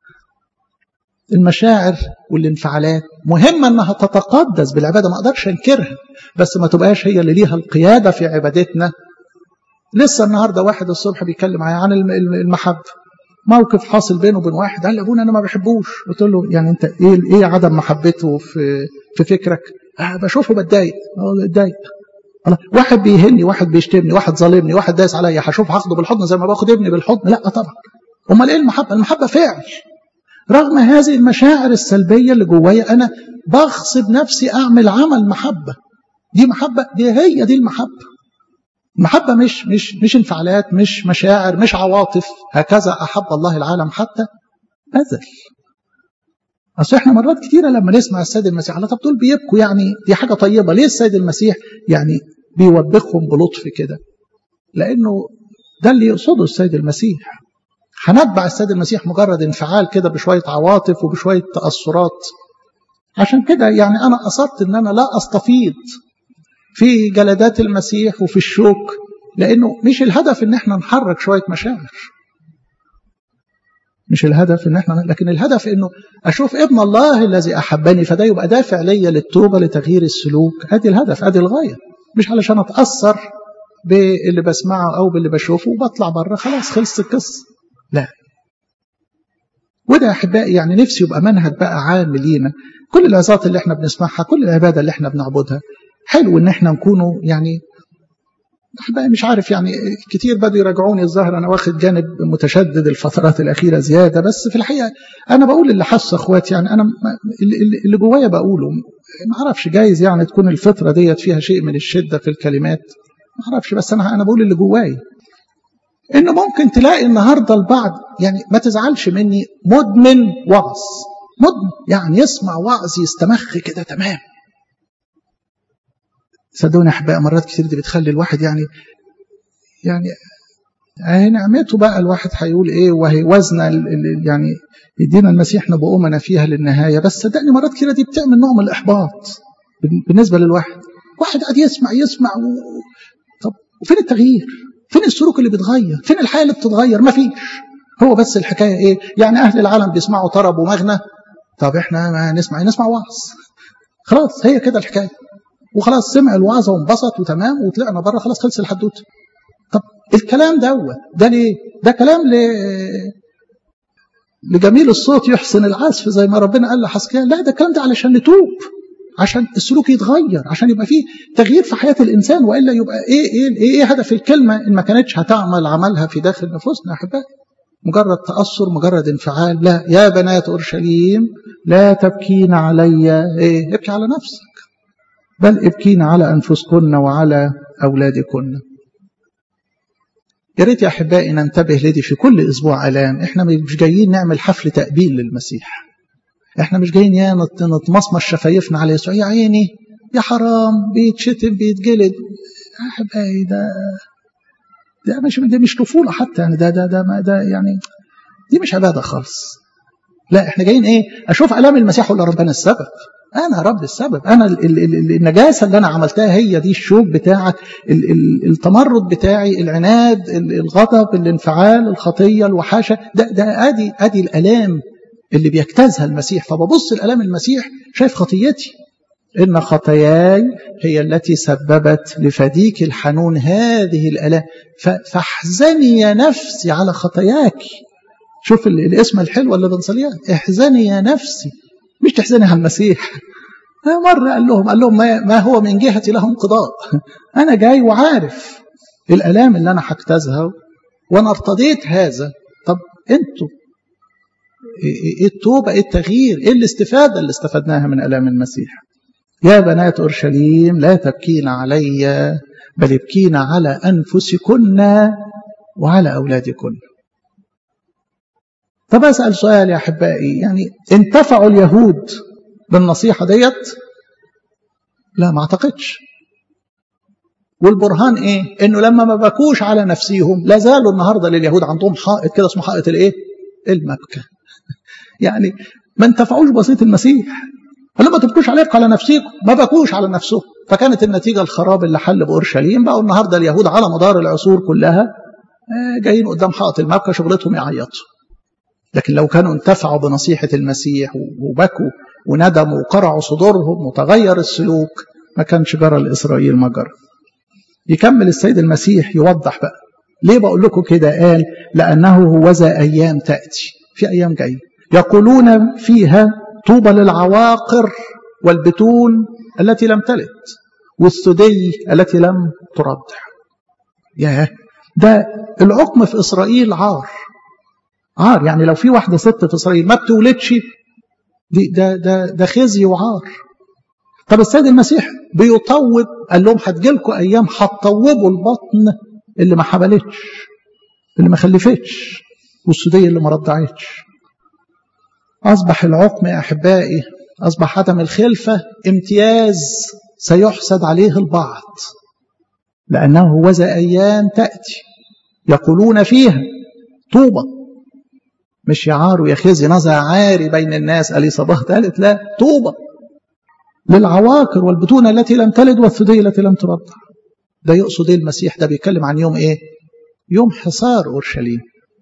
المشاعر والانفعالات مهمة انها تتقدس بالعبادة ما اقدرش انكرها بس ما تبقاش هي اللي ليها القيادة في عبادتنا لسه النهاردة واحد الصبح بيتكلم معايا عن المحبة موقف حاصل بينه وبين واحد قال لي ابونا انا ما بحبوش قلت له يعني انت ايه ايه عدم محبته في في فكرك أه بشوفه بتضايق اتضايق واحد بيهني واحد بيشتمني واحد ظالمني واحد دايس عليا هشوف هاخده بالحضن زي ما باخد ابني بالحضن لا طبعا امال ايه المحبه المحبه فعل رغم هذه المشاعر السلبية اللي جوايا أنا بغصب نفسي أعمل عمل محبة دي محبة دي هي دي المحبة المحبة مش مش مش انفعالات مش مشاعر مش عواطف هكذا أحب الله العالم حتى بذل أصل إحنا مرات كتيرة لما نسمع السيد المسيح الله طب دول بيبكوا يعني دي حاجة طيبة ليه السيد المسيح يعني بيوبخهم بلطف كده لأنه ده اللي يقصده السيد المسيح هنتبع السيد المسيح مجرد انفعال كده بشوية عواطف وبشوية تأثرات عشان كده يعني أنا قصدت أن أنا لا أستفيض في جلدات المسيح وفي الشوك لأنه مش الهدف أن احنا نحرك شوية مشاعر مش الهدف ان احنا لكن الهدف انه اشوف ابن الله الذي احبني فده يبقى دافع ليا للتوبه لتغيير السلوك ادي الهدف ادي الغايه مش علشان اتاثر باللي بسمعه او باللي بشوفه وبطلع بره خلاص خلص القصه لا وده يا احبائي يعني نفسي يبقى منهج بقى عام لينا كل العظات اللي احنا بنسمعها كل العباده اللي احنا بنعبدها حلو ان احنا نكونوا يعني احبائي مش عارف يعني كتير بدوا يراجعوني الظاهر انا واخد جانب متشدد الفترات الاخيره زياده بس في الحقيقه انا بقول اللي حاسه اخواتي يعني انا اللي جوايا بقوله ما اعرفش جايز يعني تكون الفتره ديت فيها شيء من الشده في الكلمات ما اعرفش بس انا انا بقول اللي جوايا انه ممكن تلاقي النهارده البعض يعني ما تزعلش مني مدمن وعظ مدمن يعني يسمع وعظ يستمخ كده تمام صدقوني احباء مرات كتير دي بتخلي الواحد يعني يعني اهي نعمته بقى الواحد هيقول ايه وهي وزنه يعني يدينا المسيح نبقومنا فيها للنهايه بس صدقني مرات كتير دي بتعمل نوع من الاحباط بالنسبه للواحد واحد قاعد يسمع يسمع و... طب وفين التغيير؟ فين السلوك اللي بيتغير؟ فين الحياه اللي بتتغير؟ ما فيش هو بس الحكايه ايه؟ يعني اهل العالم بيسمعوا طرب ومغنى طب احنا ما نسمع نسمع وعظ خلاص هي كده الحكايه وخلاص سمع الوعظه وانبسط وتمام وطلعنا بره خلاص خلص الحدوته طب الكلام دوت ده ليه؟ ده كلام ل لجميل الصوت يحسن العزف زي ما ربنا قال لحسكيان لا ده الكلام ده علشان نتوب عشان السلوك يتغير عشان يبقى فيه تغيير في حياه الانسان والا يبقى ايه ايه ايه, إيه هدف الكلمه ان ما كانتش هتعمل عملها في داخل نفوسنا احبائي مجرد تاثر مجرد انفعال لا يا بنات اورشليم لا تبكين علي ايه ابكي على نفسك بل ابكين على انفسكن وعلى اولادكن يا ريت يا احبائي ننتبه لدي في كل اسبوع الام احنا مش جايين نعمل حفل تقبيل للمسيح احنا مش جايين يا نتمصمص شفايفنا على يسوع يا عيني يا حرام بيتشتم بيتجلد احبائي ده ده مش ده مش طفوله حتى يعني ده ده ده ده يعني دي مش عباده خالص لا احنا جايين ايه اشوف الام المسيح ولا ربنا السبب انا رب السبب انا ال ال ال النجاسه اللي انا عملتها هي دي الشوك بتاعك ال ال التمرد بتاعي العناد الغضب الانفعال الخطيه الوحاشه ده ده ادي ادي الالام اللي بيجتازها المسيح فببص الالام المسيح شايف خطيتي ان خطاياي هي التي سببت لفديك الحنون هذه الالام فاحزني يا نفسي على خطاياك شوف الاسم الحلوه اللي بنصليها احزني يا نفسي مش تحزني على المسيح مرة قال لهم قال لهم ما, ما هو من جهتي لهم قضاء أنا جاي وعارف الآلام اللي أنا هجتازها وأنا ارتضيت هذا طب أنتوا إيه التوبة إيه التغيير إيه الاستفادة اللي استفدناها من آلام المسيح يا بنات أورشليم لا تبكين علي بل ابكين على أنفسكن وعلى أولادكن طب أسأل سؤال يا أحبائي يعني انتفعوا اليهود بالنصيحة ديت لا ما اعتقدش والبرهان ايه انه لما ما بكوش على نفسيهم لا زالوا النهاردة لليهود عندهم حائط كده اسمه حائط الايه المبكى يعني ما انتفعوش بسيط المسيح قال ما تبكوش عليكم على نفسيكم ما بكوش على نفسهم فكانت النتيجة الخراب اللي حل بأورشليم بقوا النهاردة اليهود على مدار العصور كلها جايين قدام حائط المبكى شغلتهم يعيطوا لكن لو كانوا انتفعوا بنصيحة المسيح وبكوا وندموا وقرعوا صدورهم وتغير السلوك ما كانش جرى لإسرائيل ما جرى يكمل السيد المسيح يوضح بقى ليه بقول لكم كده قال لأنه هوذا أيام تأتي في أيام جاية يقولون فيها طوبى للعواقر والبتون التي لم تلد والثدي التي لم ترضع ياه ده العقم في إسرائيل عار عار يعني لو في واحدة ست في إسرائيل ما بتولدش دي ده ده ده خزي وعار طب السيد المسيح بيطوب قال لهم هتجيلكم ايام هتطوبوا البطن اللي ما حبلتش اللي ما خلفتش والسودية اللي ما رضعتش اصبح العقم يا احبائي اصبح عدم الخلفه امتياز سيحسد عليه البعض لانه هوذا ايام تاتي يقولون فيها طوبى مش يعار ويا خزي نزع عاري بين الناس اليصابات قالت لا طوبى للعواقر والبطون التي لم تلد والثدي التي لم ترضع ده يقصد ايه المسيح ده بيتكلم عن يوم ايه يوم حصار اورشليم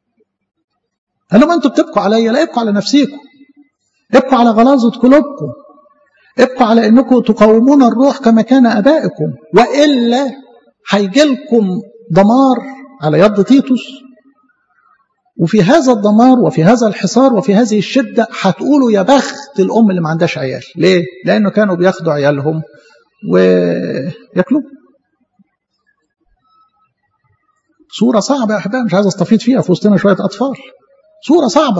قال لهم انتوا بتبكوا عليا لا ابكوا على نفسيكم ابكوا على غلاظه قلوبكم ابقوا على انكم تقاومون الروح كما كان ابائكم والا هيجي لكم دمار على يد تيتوس وفي هذا الدمار وفي هذا الحصار وفي هذه الشده هتقولوا يا بخت الام اللي ما عندهاش عيال ليه لانه كانوا بياخدوا عيالهم وياكلوا صوره صعبه يا احبائي مش عايز استفيد فيها في وسطنا شويه اطفال صوره صعبه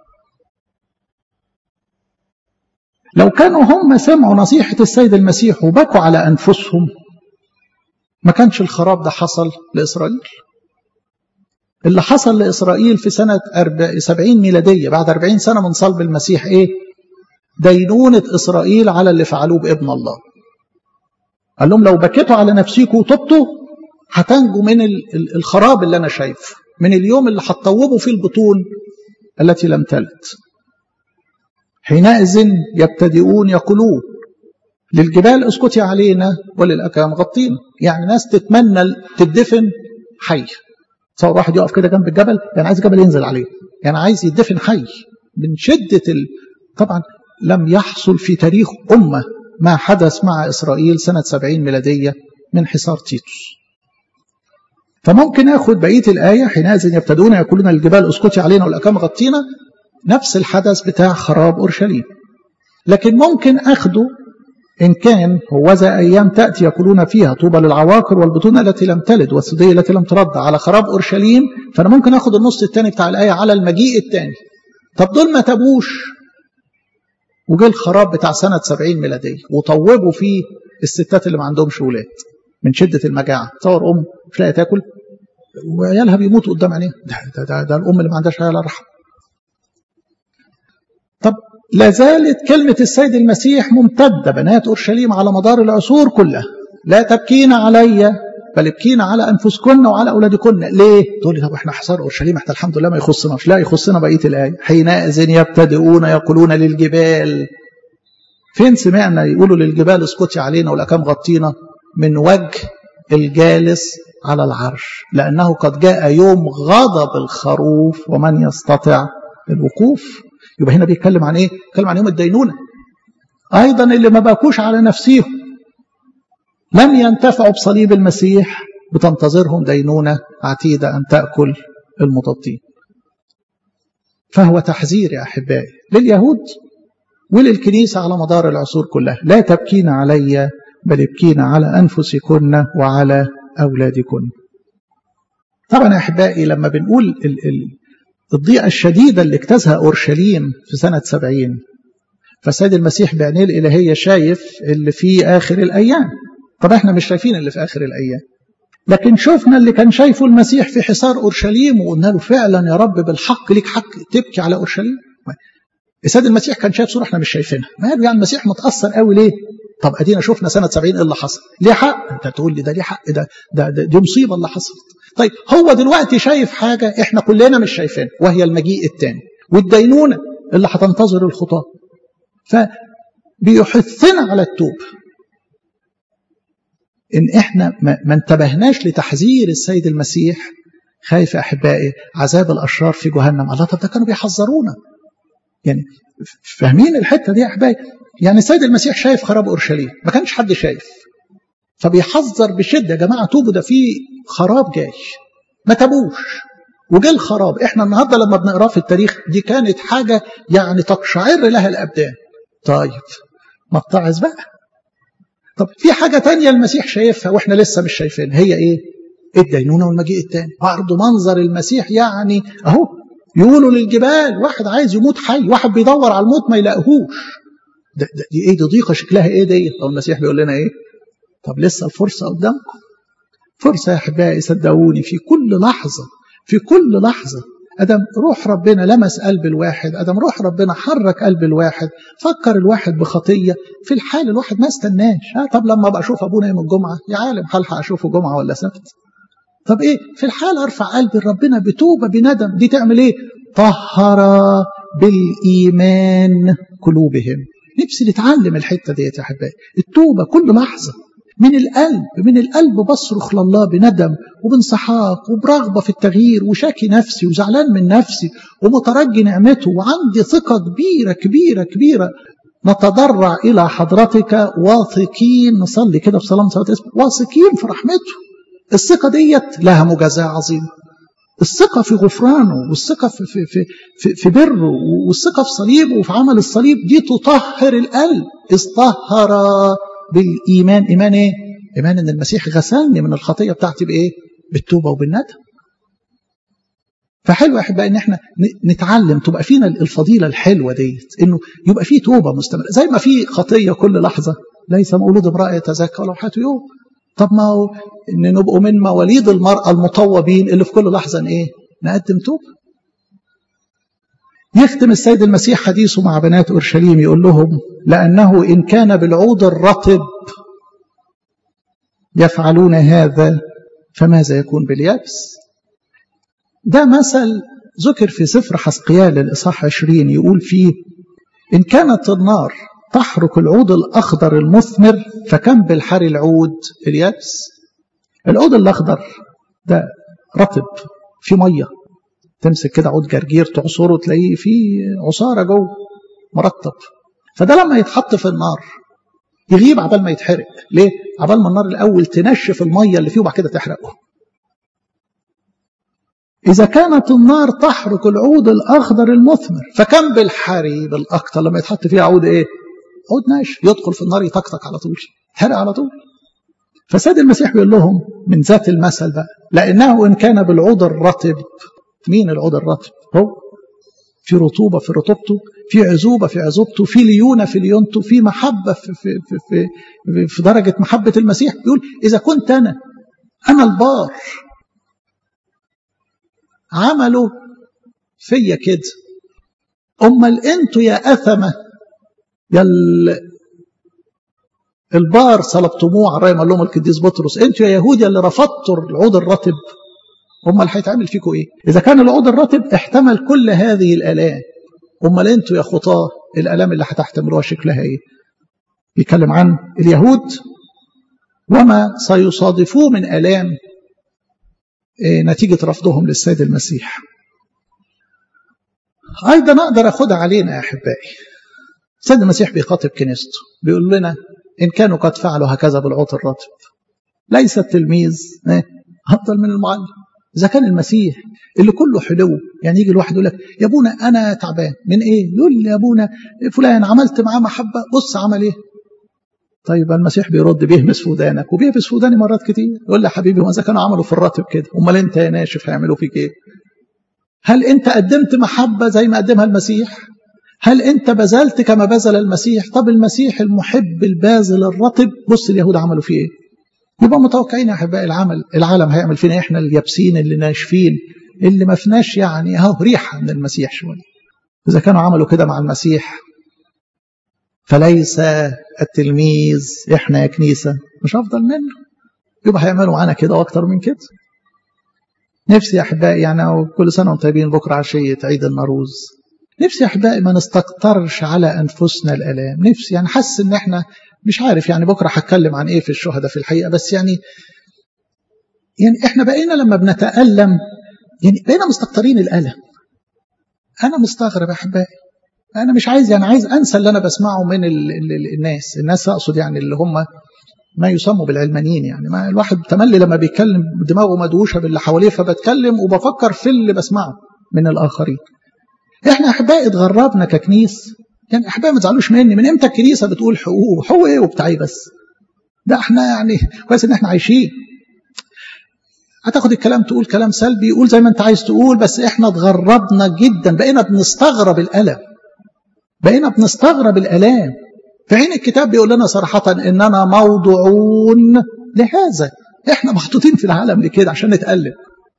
لو كانوا هم سمعوا نصيحة السيد المسيح وبكوا على أنفسهم ما كانش الخراب ده حصل لإسرائيل اللي حصل لإسرائيل في سنة 70 ميلادية بعد 40 سنة من صلب المسيح إيه دينونة إسرائيل على اللي فعلوه بابن الله قال لهم لو بكيتوا على نفسيكم وتبتوا هتنجوا من الخراب اللي أنا شايفه من اليوم اللي هتطوبوا فيه البطون التي لم تلد حينئذ يبتدئون يقولون للجبال اسكتي علينا وللأكام غطينا يعني ناس تتمنى تدفن حي تصور واحد يقف كده جنب الجبل يعني عايز الجبل ينزل عليه يعني عايز يدفن حي من شدة ال... طبعا لم يحصل في تاريخ أمة ما حدث مع إسرائيل سنة 70 ميلادية من حصار تيتوس فممكن اخد بقيه الايه حينئذ يبتدون يقولون الجبال اسكتي علينا والاكام غطينا نفس الحدث بتاع خراب اورشليم لكن ممكن اخده ان كان هوذا ايام تاتي يقولون فيها طوبى للعواقر والبطون التي لم تلد والثدي التي لم ترضع على خراب اورشليم فانا ممكن اخد النص الثاني بتاع الايه على المجيء الثاني طب دول ما تابوش وجه الخراب بتاع سنه 70 ميلاديه وطوبوا فيه الستات اللي ما عندهمش ولاد من شده المجاعه تصور ام مش لاقيه تاكل وعيالها بيموتوا قدام عينيها ده, ده, ده, ده الام اللي ما عندهاش عيال رحم طب لا زالت كلمة السيد المسيح ممتدة بنات أورشليم على مدار العصور كلها لا تبكين علي بل ابكينا على انفسكن وعلى اولادكن ليه تقول لي طب احنا حصار اورشليم احنا الحمد لله ما يخصناش لا يخصنا بقيه الايه حينئذ يبتدئون يقولون للجبال فين سمعنا يقولوا للجبال اسكتي علينا والاكام غطينا من وجه الجالس على العرش لانه قد جاء يوم غضب الخروف ومن يستطع الوقوف يبقى هنا بيتكلم عن ايه بيتكلم عن يوم الدينونه ايضا اللي ما باكوش على نفسيهم لم ينتفعوا بصليب المسيح بتنتظرهم دينونة عتيدة أن تأكل المضادين فهو تحذير يا أحبائي لليهود وللكنيسة على مدار العصور كلها لا تبكين علي بل ابكين على أنفسكن وعلى أولادكن طبعا يا أحبائي لما بنقول ال ال الضيقة الشديدة اللي اجتازها أورشليم في سنة سبعين فسيد المسيح بعينيه الإلهية شايف اللي في آخر الأيام طب احنا مش شايفين اللي في آخر الأيام لكن شفنا اللي كان شايفه المسيح في حصار أورشليم وقلنا له فعلا يا رب بالحق ليك حق تبكي على أورشليم السيد المسيح كان شايف صورة احنا مش شايفينها ما يعني المسيح متأثر قوي ليه طب ادينا شفنا سنة 70 ايه اللي حصل ليه حق انت تقول لي ده ليه حق ده, ده, ده دي مصيبة اللي حصلت طيب هو دلوقتي شايف حاجة احنا كلنا مش شايفينها وهي المجيء الثاني والدينونة اللي هتنتظر الخطاة فبيحثنا على التوبه إن إحنا ما انتبهناش لتحذير السيد المسيح خايف أحبائي عذاب الأشرار في جهنم الله طب ده كانوا بيحذرونا يعني فاهمين الحتة دي يا أحبائي يعني السيد المسيح شايف خراب أورشليم ما كانش حد شايف فبيحذر بشدة يا جماعة توبوا ده في خراب جاي ما تابوش وجه الخراب احنا النهارده لما بنقراه في التاريخ دي كانت حاجه يعني تقشعر لها الابدان طيب ما اتعظ بقى طب في حاجة تانية المسيح شايفها واحنا لسه مش شايفينها هي ايه الدينونة والمجيء التاني برضه منظر المسيح يعني اهو يقولوا للجبال واحد عايز يموت حي واحد بيدور على الموت ما يلاقيهوش ده, ده دي ايه دي ضيقة شكلها ايه دي طب المسيح بيقول لنا ايه طب لسه الفرصة قدامكم فرصة يا احبائي صدقوني في كل لحظة في كل لحظة أدم روح ربنا لمس قلب الواحد أدم روح ربنا حرك قلب الواحد فكر الواحد بخطية في الحال الواحد ما استناش ها طب لما أبقى أشوف أبونا يوم الجمعة يا عالم هلحق أشوفه جمعة ولا سبت طب إيه في الحال أرفع قلبي لربنا بتوبة بندم دي تعمل إيه طهر بالإيمان قلوبهم نفسي نتعلم الحتة ديت يا أحبائي التوبة كل لحظة من القلب من القلب بصرخ لله بندم وبانسحاق وبرغبة في التغيير وشاكي نفسي وزعلان من نفسي ومترجي نعمته وعندي ثقة كبيرة كبيرة كبيرة نتضرع إلى حضرتك واثقين نصلي كده بصلاة صلاة اسم واثقين في رحمته الثقة ديت لها مجازاة عظيمة الثقة في غفرانه والثقة في, في, في, في, في بره والثقة في صليبه وفي عمل الصليب دي تطهر القلب اصطهر بالإيمان إيمان إيه؟ إيمان إن المسيح غسلني من الخطية بتاعتي بإيه؟ بالتوبة وبالندم. فحلو يا أحبائي إن إحنا نتعلم تبقى فينا الفضيلة الحلوة ديت إنه يبقى في توبة مستمرة زي ما في خطية كل لحظة ليس مولود امرأة يتزكى ولو حياته يوم. طب ما هو إن نبقوا من مواليد المرأة المطوبين اللي في كل لحظة إيه؟ نقدم توبة. يختم السيد المسيح حديثه مع بنات أورشليم يقول لهم لأنه إن كان بالعود الرطب يفعلون هذا فماذا يكون باليابس ده مثل ذكر في سفر حسقيال الإصحاح 20 يقول فيه إن كانت النار تحرق العود الأخضر المثمر فكم بالحر العود اليابس العود الأخضر ده رطب في ميه تمسك كده عود جرجير تعصره تلاقيه فيه عصاره جوه مرطب فده لما يتحط في النار يغيب عبال ما يتحرق ليه عبال ما النار الاول تنشف الميه اللي فيه وبعد كده تحرقه إذا كانت النار تحرق العود الأخضر المثمر فكم بالحري بالأكتر لما يتحط فيه عود إيه؟ عود ناشف يدخل في النار يطقطق على طول حرق على طول فسيد المسيح بيقول لهم من ذات المثل بقى لأنه إن كان بالعود الرطب مين العود الرطب هو في رطوبة في رطوبته في عزوبة في عزوبته في ليونة في ليونته في محبة في, في, في, في, في درجة محبة المسيح يقول إذا كنت أنا أنا البار عملوا فيا كده أمال أنتوا يا أثمة يا البار صلبتموه على الرايم قال لهم القديس بطرس انتوا يا يهود اللي رفضتوا العود الرطب امال هيتعمل فيكم ايه اذا كان العود الرطب احتمل كل هذه الالام امال انتوا يا خطاه الالام اللي هتحتملوها شكلها ايه بيتكلم عن اليهود وما سيصادفوه من الام إيه نتيجه رفضهم للسيد المسيح ايضا اقدر اخدها علينا يا احبائي السيد المسيح بيخاطب كنيسته بيقول لنا ان كانوا قد فعلوا هكذا بالعود الرطب ليس التلميذ افضل من المعلم اذا كان المسيح اللي كله حلو يعني يجي الواحد يقول لك يا ابونا انا تعبان من ايه يقول لي يا ابونا فلان عملت معاه محبه بص عمل ايه طيب المسيح بيرد بيهمس في ودانك وبيهمس في وداني مرات كتير يقول لي يا حبيبي هو اذا كانوا عملوا في الراتب كده امال انت يا ناشف هيعملوا فيك ايه هل انت قدمت محبه زي ما قدمها المسيح هل انت بذلت كما بذل المسيح طب المسيح المحب الباذل الرطب بص اليهود عملوا فيه ايه يبقى متوقعين يا احبائي العمل العالم هيعمل فينا احنا اليابسين اللي ناشفين اللي ما فيناش يعني اهو ريحه من المسيح شويه اذا كانوا عملوا كده مع المسيح فليس التلميذ احنا يا كنيسه مش افضل منه يبقى هيعملوا معانا كده واكتر من كده نفسي يا احبائي يعني كل سنه وانتم طيبين بكره عشيه عيد النوروز نفسي يا احبائي ما نستكترش على انفسنا الالام نفسي يعني حاسس ان احنا مش عارف يعني بكره هتكلم عن ايه في الشهداء في الحقيقه بس يعني يعني احنا بقينا لما بنتالم يعني بقينا مستكترين الالم انا مستغرب يا احبائي انا مش عايز يعني عايز انسى اللي انا بسمعه من ال ال ال الناس الناس اقصد يعني اللي هم ما يسموا بالعلمانيين يعني ما الواحد تملي لما بيتكلم دماغه مدوشه باللي حواليه فبتكلم وبفكر في اللي بسمعه من الاخرين احنا احبائي اتغربنا ككنيس يعني احبائي ما تزعلوش مني من امتى الكنيسه بتقول حقوق حقوق ايه وبتاع ايه بس ده احنا يعني كويس ان احنا عايشين هتاخد الكلام تقول كلام سلبي قول زي ما انت عايز تقول بس احنا اتغربنا جدا بقينا بنستغرب الالم بقينا بنستغرب الالام في عين الكتاب بيقول لنا صراحه اننا موضوعون لهذا احنا محطوطين في العالم لكده عشان نتالم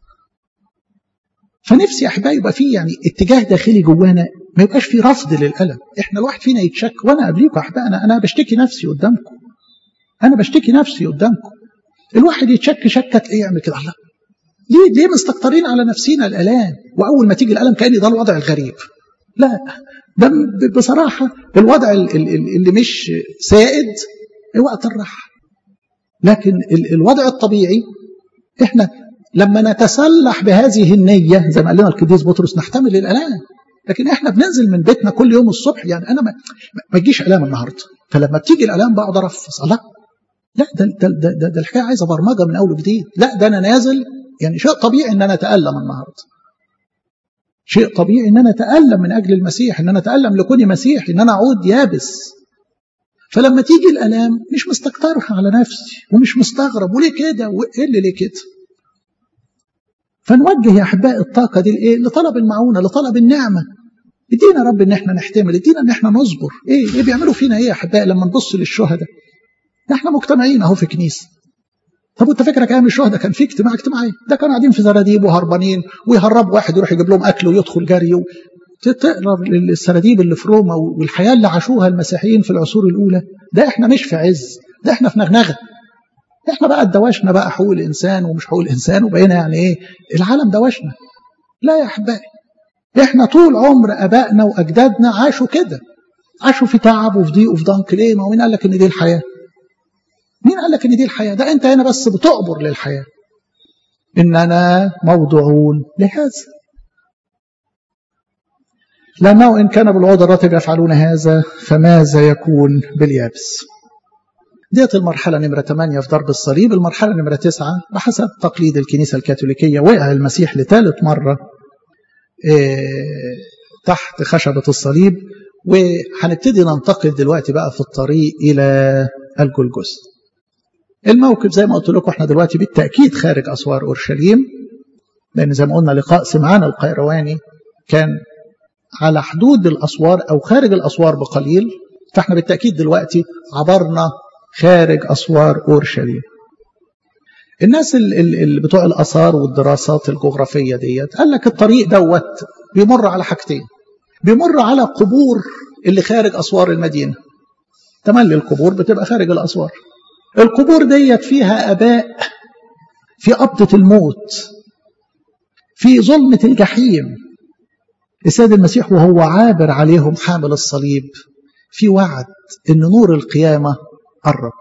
فنفسي يا احبائي يبقى في يعني اتجاه داخلي جوانا ما يبقاش في رفض للالم احنا الواحد فينا يتشك وانا قبليكم يا احبائي انا انا بشتكي نفسي قدامكم انا بشتكي نفسي قدامكم الواحد يتشك شكه تلاقيه يعمل كده الله ليه ليه مستكترين على نفسينا الالام واول ما تيجي الالم كان ده الوضع الغريب لا ده بصراحه الوضع اللي مش سائد وقت الراحه لكن الوضع الطبيعي احنا لما نتسلح بهذه النية زي ما قال لنا القديس بطرس نحتمل الآلام لكن احنا بننزل من بيتنا كل يوم الصبح يعني انا ما, ما تجيش الام النهارده فلما بتيجي الالام بقعد ارفص الله لا ده ده, ده, ده, ده الحكايه عايزه برمجه من اول وجديد لا ده انا نازل يعني شيء طبيعي ان انا اتالم النهارده شيء طبيعي ان انا اتالم من اجل المسيح ان انا اتالم لكوني مسيح ان انا اعود يابس فلما تيجي الالام مش مستكترها على نفسي ومش مستغرب وليه كده وايه اللي ليه كده فنوجه يا احبائي الطاقه دي لايه؟ لطلب المعونه لطلب النعمه ادينا رب ان احنا نحتمل ادينا ان احنا نصبر ايه ايه بيعملوا فينا ايه يا احبائي لما نبص للشهداء ده احنا مجتمعين اهو في كنيسه طب وانت فكرك ايام الشهداء كان في اجتماع اجتماعي ده كانوا قاعدين في زراديب وهربانين ويهربوا واحد يروح يجيب لهم اكل ويدخل جري و... تقرا السراديب اللي في روما والحياه اللي عاشوها المسيحيين في العصور الاولى ده احنا مش في عز ده احنا في نغنغه احنا بقى ادوشنا بقى حقوق الانسان ومش حقوق الانسان وبقينا يعني ايه العالم دوشنا لا يا احبائي احنا طول عمر ابائنا واجدادنا عاشوا كده عاشوا في تعب وفي ضيق وفي ضنك ليه ما هو مين قال لك ان دي الحياه مين قال لك ان دي الحياه ده انت هنا بس بتقبر للحياه اننا موضوعون لهذا لانه ان كان بالعود الرطب يفعلون هذا فماذا يكون باليابس ديت المرحلة نمرة 8 في ضرب الصليب المرحلة نمرة 9 بحسب تقليد الكنيسة الكاثوليكية وقع المسيح لثالث مرة تحت خشبة الصليب وهنبتدي ننتقل دلوقتي بقى في الطريق إلى الجلجث الموقف زي ما قلت لكم احنا دلوقتي بالتأكيد خارج أسوار أورشليم لأن زي ما قلنا لقاء سمعان القيرواني كان على حدود الأسوار أو خارج الأسوار بقليل فاحنا بالتأكيد دلوقتي عبرنا خارج أسوار أورشليم الناس اللي بتوع الآثار والدراسات الجغرافية ديت قال لك الطريق دوت بيمر على حاجتين بيمر على قبور اللي خارج أسوار المدينة تملي القبور بتبقى خارج الأسوار القبور ديت فيها أباء في قبضة الموت في ظلمة الجحيم السيد المسيح وهو عابر عليهم حامل الصليب في وعد ان نور القيامة قرب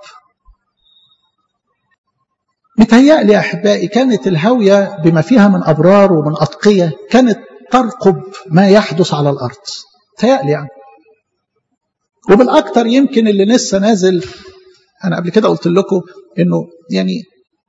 متهيألي يا أحبائي كانت الهاوية بما فيها من أبرار ومن أتقية كانت ترقب ما يحدث على الأرض متهيألي يعني وبالأكثر يمكن اللي لسه نازل أنا قبل كده قلت لكم إنه يعني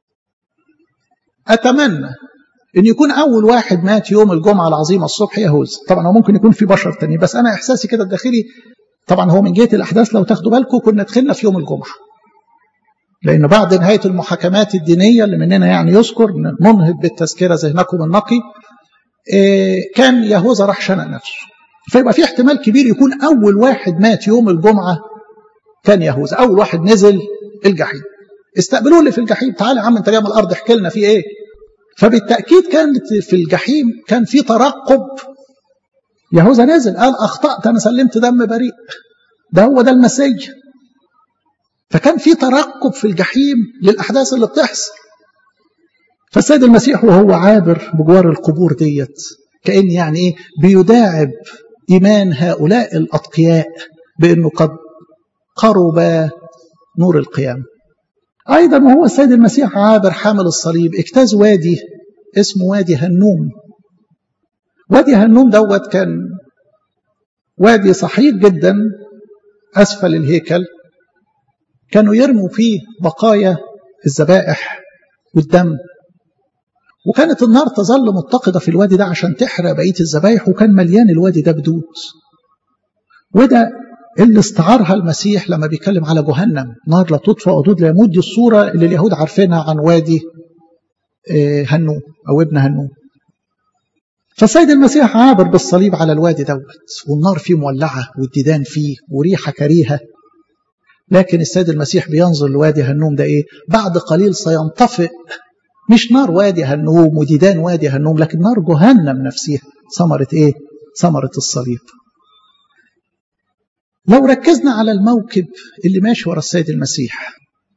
أتمنى إن يكون أول واحد مات يوم الجمعة العظيمة الصبح يهوذا طبعا هو ممكن يكون في بشر تاني بس أنا إحساسي كده الداخلي طبعا هو من جهة الأحداث لو تاخدوا بالكم كنا دخلنا في يوم الجمعة لأن بعد نهاية المحاكمات الدينية اللي مننا يعني يذكر منهض بالتذكرة ذهنكم النقي كان يهوذا راح شنق نفسه فيبقى في احتمال كبير يكون أول واحد مات يوم الجمعة كان يهوذا أول واحد نزل الجحيم استقبلوه اللي في الجحيم تعالى يا عم انت جاي من الأرض احكي لنا في ايه فبالتأكيد كانت في الجحيم كان في ترقب يهوذا نزل قال أخطأت أنا سلمت دم بريء ده هو ده المسيح فكان في ترقب في الجحيم للأحداث اللي بتحصل فالسيد المسيح وهو عابر بجوار القبور ديت كأن يعني إيه بيداعب إيمان هؤلاء الأتقياء بأنه قد قرب نور القيامة أيضا وهو السيد المسيح عابر حامل الصليب اجتاز وادي اسمه وادي هنوم وادي هنوم دوت كان وادي صحيح جدا أسفل الهيكل كانوا يرموا فيه بقايا الذبائح والدم وكانت النار تظل متقدة في الوادي ده عشان تحرق بقية الذبايح وكان مليان الوادي ده بدود وده اللي استعارها المسيح لما بيتكلم على جهنم نار لا تطفأ ودود لا يموت دي الصورة اللي اليهود عارفينها عن وادي هنوم أو ابن هنوم فالسيد المسيح عابر بالصليب على الوادي دوت والنار فيه مولعة والديدان فيه وريحة كريهة لكن السيد المسيح بينظر لوادي هنوم ده ايه بعد قليل سينطفئ مش نار وادي هنوم وديدان وادي هنوم لكن نار جهنم نفسها ثمرة ايه ثمرة الصليب لو ركزنا على الموكب اللي ماشي ورا السيد المسيح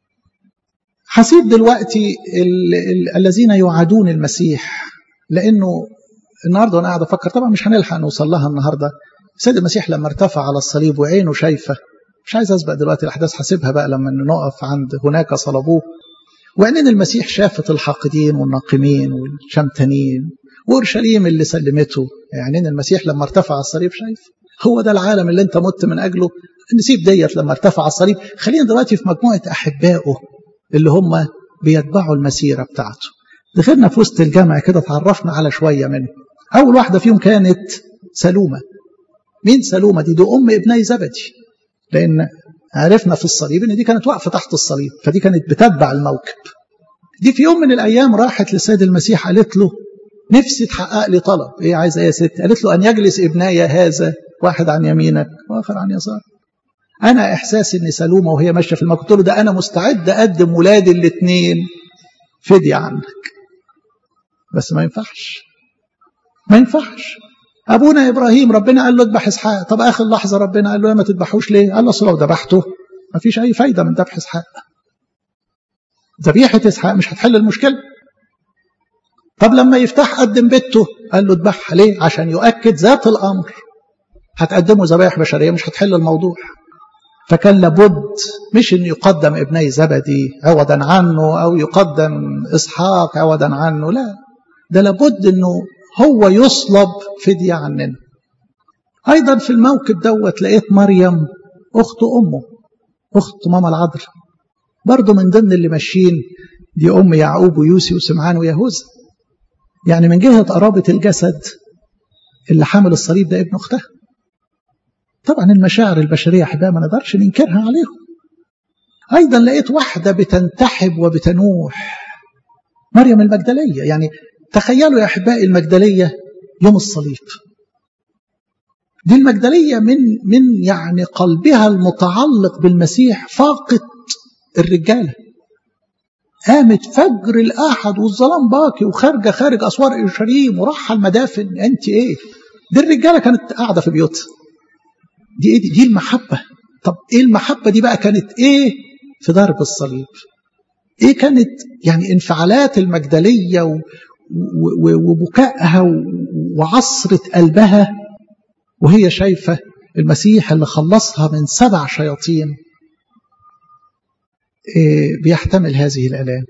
حسيب دلوقتي ال ال الذين يعادون المسيح لانه النهارده وانا قاعد افكر طبعا مش هنلحق نوصل لها النهارده السيد المسيح لما ارتفع على الصليب وعينه شايفه مش عايز اسبق دلوقتي الاحداث حاسبها بقى لما نقف عند هناك صلبوه وعينين المسيح شافت الحاقدين والناقمين والشمتانين واورشليم اللي سلمته عينين المسيح لما ارتفع على الصليب شايف هو ده العالم اللي انت مت من اجله نسيب ديت لما ارتفع على الصليب خلينا دلوقتي في مجموعه احبائه اللي هم بيتبعوا المسيره بتاعته دخلنا في وسط الجامع كده اتعرفنا على شويه منه اول واحده فيهم كانت سلومه مين سلومه دي دي ام ابني زبدي لان عرفنا في الصليب ان دي كانت واقفه تحت الصليب فدي كانت بتتبع الموكب دي في يوم من الايام راحت للسيد المسيح قالت له نفسي تحقق لي طلب ايه عايزه ايه يا ست قالت له ان يجلس ابناي هذا واحد عن يمينك واخر عن يسار انا احساسي ان سلومه وهي ماشيه في الموكب قلت له ده انا مستعد اقدم ولادي الاثنين فديه عنك بس ما ينفعش ما ينفعش ابونا ابراهيم ربنا قال له اذبح اسحاق طب اخر لحظه ربنا قال له ما تذبحوش ليه قال له اصل لو ذبحته ما فيش اي فايده من ذبح اسحاق ذبيحه اسحاق مش هتحل المشكله طب لما يفتح قدم بيته قال له اذبحها ليه عشان يؤكد ذات الامر هتقدموا ذبائح بشريه مش هتحل الموضوع فكان لابد مش ان يقدم ابني زبدي عوضا عنه او يقدم اسحاق عوضا عنه لا ده لابد انه هو يصلب فدية عننا أيضا في الموكب دوت لقيت مريم أخت أمه أخت ماما العذراء برضه من ضمن اللي ماشيين دي أم يعقوب ويوسي وسمعان ويهوذا يعني من جهة قرابة الجسد اللي حامل الصليب ده ابن أختها طبعا المشاعر البشرية أحبائي ما نقدرش ننكرها عليهم أيضا لقيت واحدة بتنتحب وبتنوح مريم المجدلية يعني تخيلوا يا أحبائي المجدلية يوم الصليب دي المجدلية من من يعني قلبها المتعلق بالمسيح فاقت الرجالة قامت فجر الأحد والظلام باكي وخارجة خارج أسوار إورشليم وراح المدافن أنت إيه؟ دي الرجالة كانت قاعدة في بيوتها دي إيه دي, دي المحبة طب ايه المحبة دي بقى كانت ايه في ضرب الصليب ايه كانت يعني انفعالات المجدلية و... وبكائها وعصرة قلبها وهي شايفة المسيح اللي خلصها من سبع شياطين بيحتمل هذه الآلام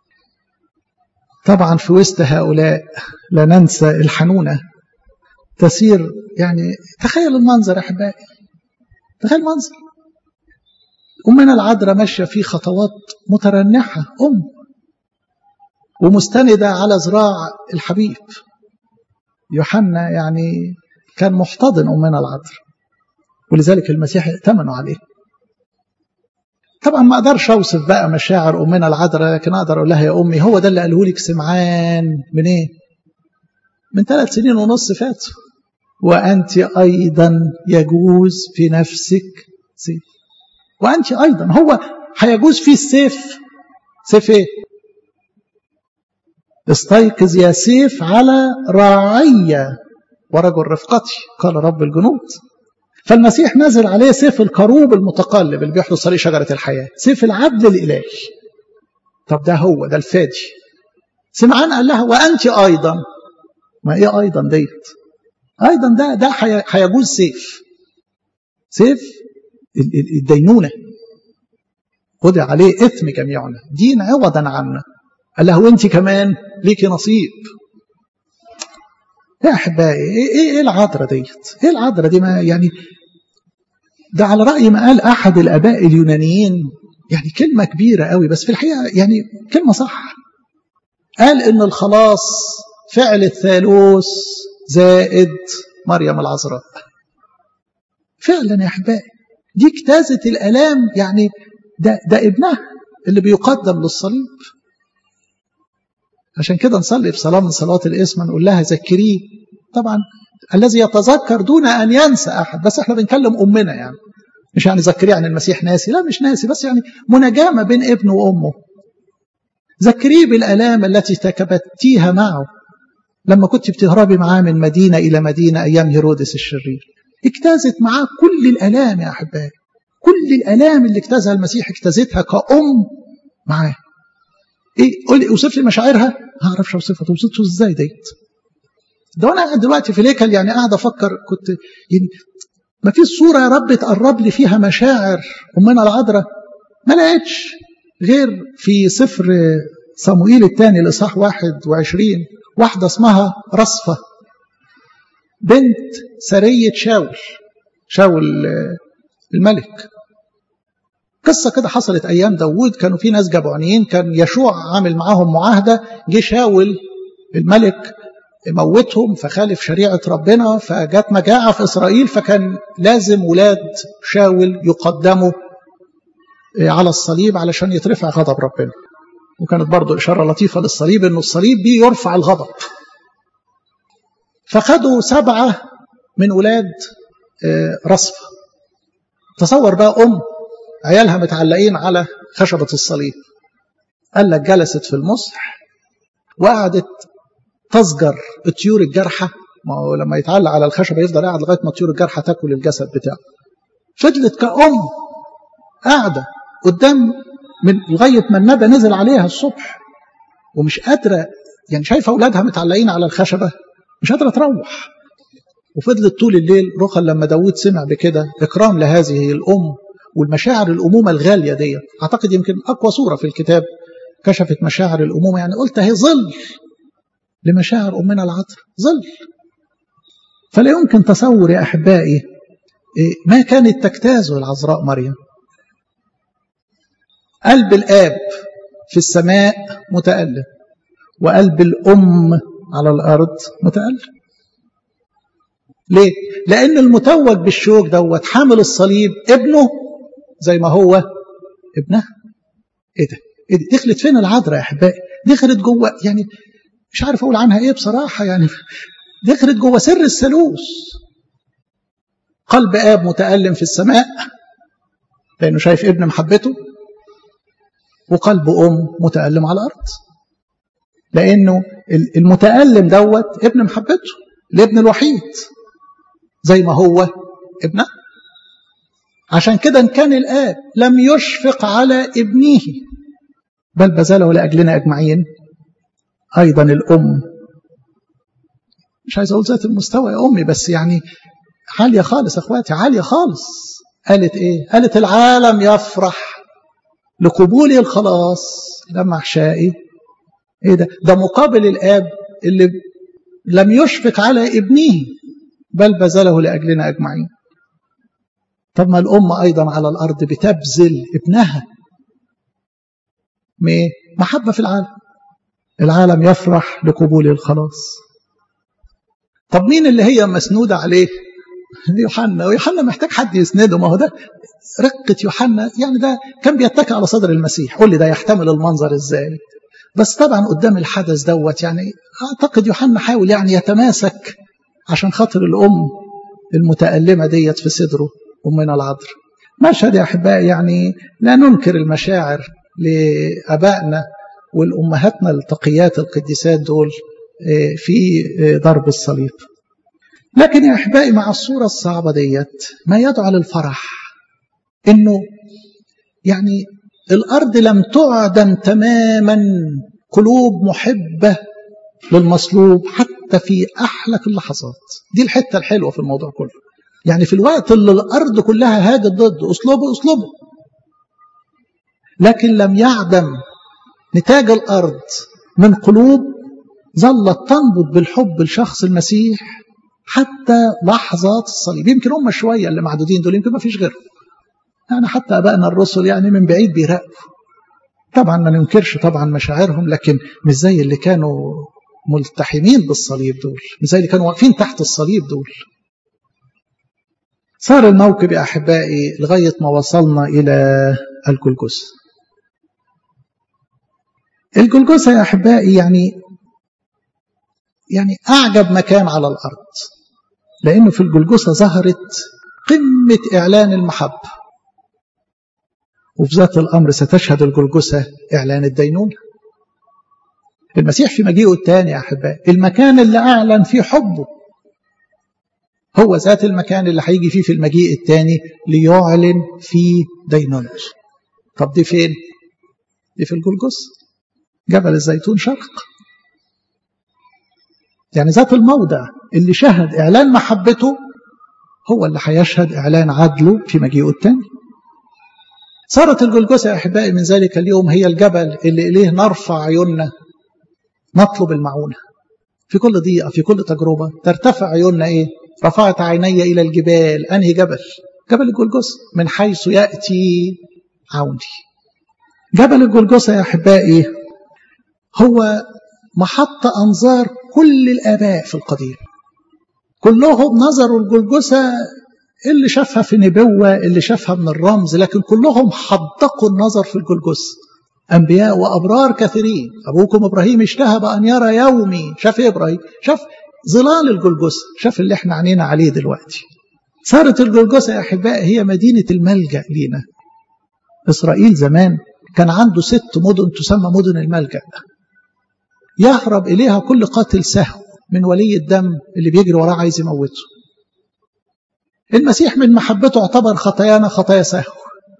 طبعا في وسط هؤلاء لا ننسى الحنونة تسير يعني تخيل المنظر أحبائي تخيل المنظر أمنا العذراء ماشية في خطوات مترنحة أم ومستندة على ذراع الحبيب يوحنا يعني كان محتضن أمنا العذراء ولذلك المسيح ائتمنوا عليه طبعا ما اقدرش اوصف بقى مشاعر امنا العذراء لكن اقدر اقول لها يا امي هو ده اللي قاله لك سمعان من ايه؟ من ثلاث سنين ونص فاتوا وانت ايضا يجوز في نفسك سيف وانت ايضا هو هيجوز فيه السيف سيف ايه؟ استيقظ يا سيف على راعية ورجل رفقتي قال رب الجنود فالمسيح نزل عليه سيف الكروب المتقلب اللي بيحرس عليه شجرة الحياة سيف العدل الإلهي طب ده هو ده الفادي سمعان قال لها وأنت أيضا ما إيه أيضا ديت أيضا ده ده هيجوز سيف سيف الدينونة خد عليه إثم جميعنا دين عوضا عنا قال له وانت كمان ليكي نصيب يا احبائي ايه ايه العذره ديت؟ ايه العذره دي ما يعني ده على راي ما قال احد الاباء اليونانيين يعني كلمه كبيره قوي بس في الحقيقه يعني كلمه صح قال ان الخلاص فعل الثالوث زائد مريم العذراء فعلا يا احبائي دي اجتازت الالام يعني ده ده ابنها اللي بيقدم للصليب عشان كده نصلي في صلاة من صلوات الاسم نقول لها ذكريه طبعا الذي يتذكر دون أن ينسى أحد بس احنا بنكلم أمنا يعني مش يعني ذكريه عن المسيح ناسي لا مش ناسي بس يعني مناجاة ما بين ابنه وأمه ذكريه بالآلام التي تكبتيها معه لما كنت بتهربي معاه من مدينة إلى مدينة أيام هيرودس الشرير اجتازت معاه كل الآلام يا أحبائي كل الآلام اللي اجتازها المسيح اجتازتها كأم معاه ايه قول لي اوصف لي مشاعرها ما اعرفش اوصفها توصفته ازاي ديت ده وانا قاعد دلوقتي في الهيكل يعني قاعد افكر كنت يعني ما فيش صوره يا رب تقرب لي فيها مشاعر امنا العذراء ما لقيتش غير في سفر صموئيل الثاني الاصحاح 21 واحده اسمها رصفه بنت سريه شاول شاول الملك قصة كده حصلت أيام داوود كانوا في ناس جبعانيين كان يشوع عامل معاهم معاهدة جه شاول الملك موتهم فخالف شريعة ربنا فجت مجاعة في إسرائيل فكان لازم ولاد شاول يقدموا على الصليب علشان يترفع غضب ربنا وكانت برضو إشارة لطيفة للصليب إنه الصليب بيه يرفع الغضب فخدوا سبعة من ولاد رصفة تصور بقى أم عيالها متعلقين على خشبة الصليب قال لك جلست في المصح وقعدت تزجر الطيور الجارحة ما هو لما يتعلق على الخشبة يفضل قاعد لغاية ما الطيور الجارحة تاكل الجسد بتاعه فضلت كأم قاعدة قدام من لغاية ما الندى نزل عليها الصبح ومش قادرة يعني شايفة أولادها متعلقين على الخشبة مش قادرة تروح وفضلت طول الليل رخا لما داود سمع بكده إكرام لهذه الأم والمشاعر الأمومة الغالية دي أعتقد يمكن أقوى صورة في الكتاب كشفت مشاعر الأمومة يعني قلت هي ظل لمشاعر أمنا العذراء ظل فلا يمكن تصور يا أحبائي ما كانت تجتازه العذراء مريم قلب الآب في السماء متألم وقلب الأم على الأرض متألم ليه؟ لأن المتوج بالشوك دوت حامل الصليب ابنه زي ما هو ابنها ايه ده؟ ايه ده؟ دخلت فين العذراء يا احبائي؟ دخلت جوه يعني مش عارف اقول عنها ايه بصراحه يعني دخلت جوه سر الثالوث قلب اب متالم في السماء لانه شايف ابن محبته وقلب ام متالم على الارض لانه المتالم دوت ابن محبته الابن الوحيد زي ما هو ابنه عشان كده إن كان الآب لم يشفق على ابنه بل بذله لأجلنا أجمعين أيضا الأم مش عايز أقول ذات المستوى يا أمي بس يعني عالية خالص أخواتي عالية خالص قالت إيه قالت العالم يفرح لقبول الخلاص لما أحشائي إيه ده ده مقابل الآب اللي لم يشفق على ابنه بل بذله لأجلنا أجمعين طب ما الأم أيضا على الأرض بتبذل ابنها محبة في العالم العالم يفرح لقبول الخلاص طب مين اللي هي مسنودة عليه يوحنا ويوحنا محتاج حد يسنده ما هو ده رقة يوحنا يعني ده كان بيتكى على صدر المسيح قول لي ده يحتمل المنظر ازاي بس طبعا قدام الحدث دوت يعني اعتقد يوحنا حاول يعني يتماسك عشان خاطر الام المتألمة ديت في صدره أمنا العذراء مشهد يا أحبائي يعني لا ننكر المشاعر لأبائنا والأمهاتنا التقيات القديسات دول في ضرب الصليب لكن يا أحبائي مع الصورة الصعبة ديت ما يدعو للفرح إنه يعني الأرض لم تعدم تماما قلوب محبة للمصلوب حتى في أحلك اللحظات دي الحتة الحلوة في الموضوع كله يعني في الوقت اللي الأرض كلها هاجت ضد أسلوبه أسلوبه لكن لم يعدم نتاج الأرض من قلوب ظلت تنبض بالحب لشخص المسيح حتى لحظات الصليب يمكن هم شوية اللي معدودين دول يمكن ما فيش غيرهم يعني حتى أبائنا الرسل يعني من بعيد بيراقبوا طبعا ما ننكرش طبعا مشاعرهم لكن مش زي اللي كانوا ملتحمين بالصليب دول مش زي اللي كانوا واقفين تحت الصليب دول صار الموكب يا أحبائي لغاية ما وصلنا إلى الجلجثة الجلجثة يا أحبائي يعني يعني أعجب مكان على الأرض لأنه في الجلجثة ظهرت قمة إعلان المحبة وفي ذات الأمر ستشهد الجلجثة إعلان الدينونة المسيح في مجيئه الثاني يا أحبائي المكان اللي أعلن فيه حبه هو ذات المكان اللي هيجي فيه في المجيء الثاني ليعلن فيه دينونته طب دي فين؟ دي في الجلجثة جبل الزيتون شرق يعني ذات الموضع اللي شهد إعلان محبته هو اللي هيشهد إعلان عدله في مجيئه الثاني صارت الجلجثة يا أحبائي من ذلك اليوم هي الجبل اللي إليه نرفع عيوننا نطلب المعونة في كل ضيقة في كل تجربة ترتفع عيوننا إيه رفعت عيني إلى الجبال أنهي جبل جبل الجلجثة من حيث يأتي عوني جبل الجلجثة يا أحبائي هو محط أنظار كل الآباء في القديم كلهم نظروا الجلجثة اللي شافها في نبوة اللي شافها من الرمز لكن كلهم حدقوا النظر في الجلجثة أنبياء وأبرار كثيرين أبوكم إبراهيم اشتهى بأن يرى يومي شاف إيه إبراهيم شاف ظلال الجلجثة شاف اللي احنا عنينا عليه دلوقتي صارت الجلجثة يا أحباء هي مدينة الملجأ لينا إسرائيل زمان كان عنده ست مدن تسمى مدن الملجأ يهرب إليها كل قاتل سهو من ولي الدم اللي بيجري وراه عايز يموته المسيح من محبته اعتبر خطايانا خطايا سهو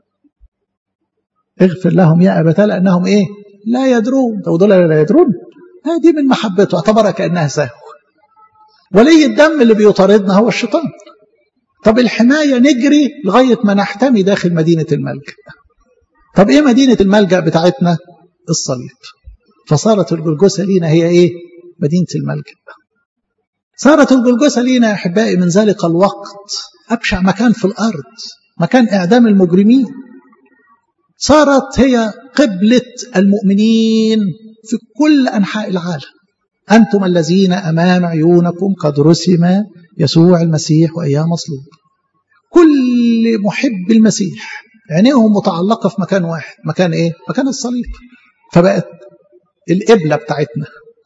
اغفر لهم يا أبتا لأنهم إيه لا يدرون طب دول لا يدرون هذه من محبته اعتبرها كأنها سهو ولي الدم اللي بيطاردنا هو الشيطان طب الحماية نجري لغاية ما نحتمي داخل مدينة الملجأ طب ايه مدينة الملجأ بتاعتنا الصليب فصارت الجلجثة لينا هي ايه مدينة الملجأ صارت الجلجثة لينا يا أحبائي من ذلك الوقت أبشع مكان في الأرض مكان إعدام المجرمين صارت هي قبلة المؤمنين في كل أنحاء العالم أنتم الذين أمام عيونكم قد رسم يسوع المسيح وإياه مصلوب كل محب المسيح عينيهم متعلقة في مكان واحد مكان إيه؟ مكان الصليب فبقت القبلة بتاعتنا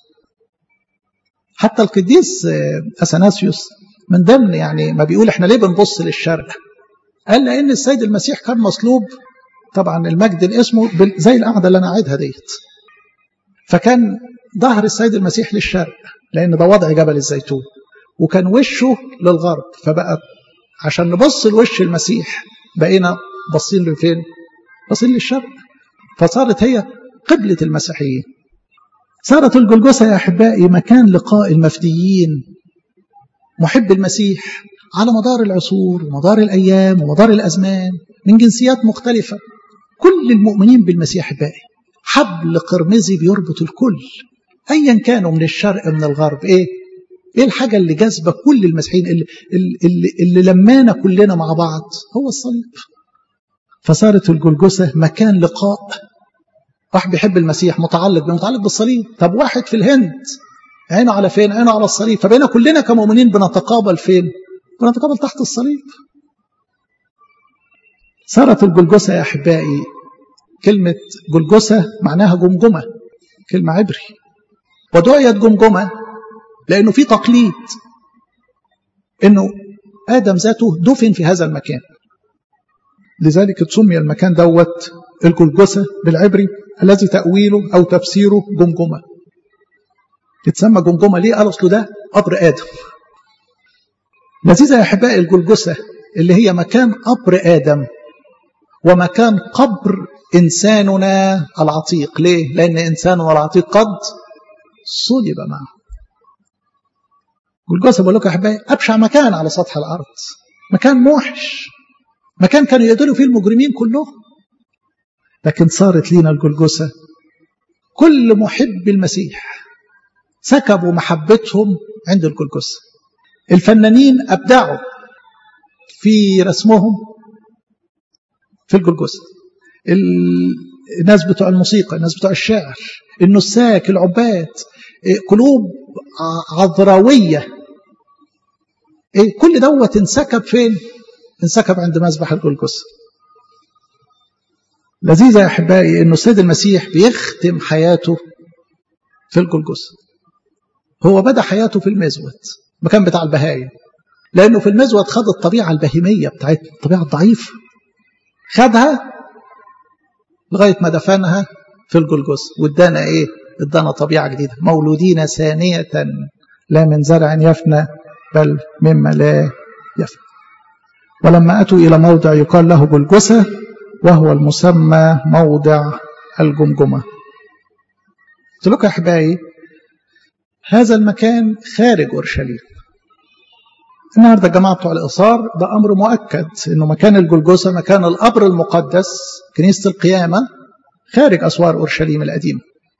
حتى القديس أثناسيوس من ضمن يعني ما بيقول احنا ليه بنبص للشرق قال لأن السيد المسيح كان مصلوب طبعا المجد اسمه زي القعدة اللي أنا قاعدها ديت فكان ظهر السيد المسيح للشرق لأن ده وضع جبل الزيتون وكان وشه للغرب فبقى عشان نبص لوش المسيح بقينا باصين لفين باصين للشرق فصارت هي قبلة المسيحيين صارت الجلجسة يا أحبائي مكان لقاء المفديين محب المسيح على مدار العصور ومدار الأيام ومدار الأزمان من جنسيات مختلفة كل المؤمنين بالمسيح أحبائي حبل قرمزي بيربط الكل أيا كانوا من الشرق من الغرب إيه ايه الحاجه اللي جاذبه كل المسيحيين اللي, اللي, اللي لمانا كلنا مع بعض هو الصليب فصارت الجلجسه مكان لقاء واحد بيحب المسيح متعلق متعلق بالصليب طب واحد في الهند عينه على فين عينه على الصليب فبقينا كلنا كمؤمنين بنتقابل فين بنتقابل تحت الصليب صارت الجلجسه يا احبائي كلمه جلجسه معناها جمجمه كلمه عبري ودعيت جمجمه لأنه في تقليد أنه آدم ذاته دفن في هذا المكان لذلك سمي المكان دوت الجلجسة بالعبري الذي تأويله أو تفسيره جمجمة يتسمى جمجمة ليه؟ قال أصله ده قبر آدم لذيذة يا أحبائي الجلجسة اللي هي مكان قبر آدم ومكان قبر إنساننا العتيق ليه؟ لأن إنساننا العتيق قد صلب معه والجثة بقول لكم يا احبائي ابشع مكان على سطح الارض مكان موحش مكان كانوا يقتلوا فيه المجرمين كلهم لكن صارت لينا الجلجسة كل محب المسيح سكبوا محبتهم عند الجلجسة الفنانين أبدعوا في رسمهم في الجلجسة الناس بتوع الموسيقى الناس بتوع الشعر النساك العباد قلوب عذراوية إيه كل دوت انسكب فين انسكب عند مذبح الجلجسة لذيذة يا أحبائي أنه السيد المسيح بيختم حياته في الجلجسة هو بدأ حياته في المزود مكان بتاع البهايم لأنه في المزود خد الطبيعة البهيمية بتاعتنا الطبيعة الضعيفة خدها لغاية ما دفنها في الجلجسة وادانا إيه ادانا طبيعة جديدة مولودين ثانية لا من زرع يفنى بل مما لا يفنى ولما أتوا إلى موضع يقال له جلجسة وهو المسمى موضع الجمجمة قلت لكم يا أحبائي هذا المكان خارج أورشليم النهارده الجماعة بتوع الإصار ده أمر مؤكد إنه مكان الجلجسة مكان القبر المقدس كنيسة القيامة خارج أسوار أورشليم القديمة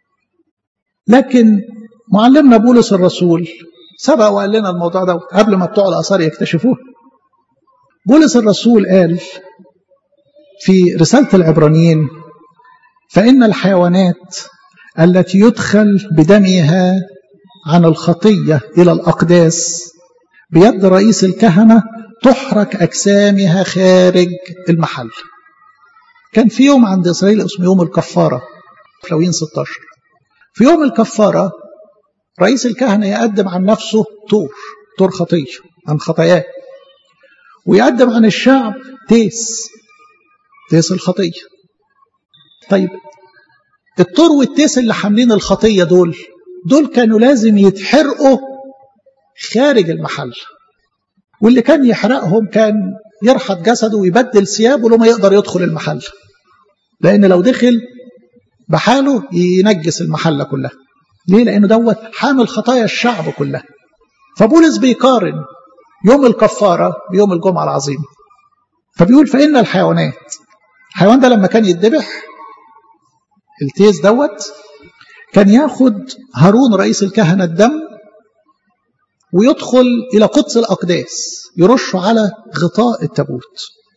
لكن معلمنا بولس الرسول سبق وقال لنا الموضوع ده قبل ما بتوع الآثار يكتشفوه بولس الرسول قال في رسالة العبرانيين فإن الحيوانات التي يدخل بدمها عن الخطية إلى الأقداس بيد رئيس الكهنة تحرك أجسامها خارج المحل كان في يوم عند إسرائيل اسمه يوم الكفارة في لوين 16 في يوم الكفارة رئيس الكهنة يقدم عن نفسه طور طور خطية عن خطاياه ويقدم عن الشعب تيس تيس الخطية طيب الطور والتيس اللي حاملين الخطية دول دول كانوا لازم يتحرقوا خارج المحل واللي كان يحرقهم كان يرحط جسده ويبدل ثيابه لما يقدر يدخل المحل لأن لو دخل بحاله ينجس المحلة كلها ليه؟ لأنه دوت حامل خطايا الشعب كلها فبولس بيقارن يوم الكفارة بيوم الجمعة العظيمة فبيقول فإن الحيوانات الحيوان ده لما كان يتذبح التيس دوت كان ياخد هارون رئيس الكهنة الدم ويدخل إلى قدس الأقداس يرشه على غطاء التابوت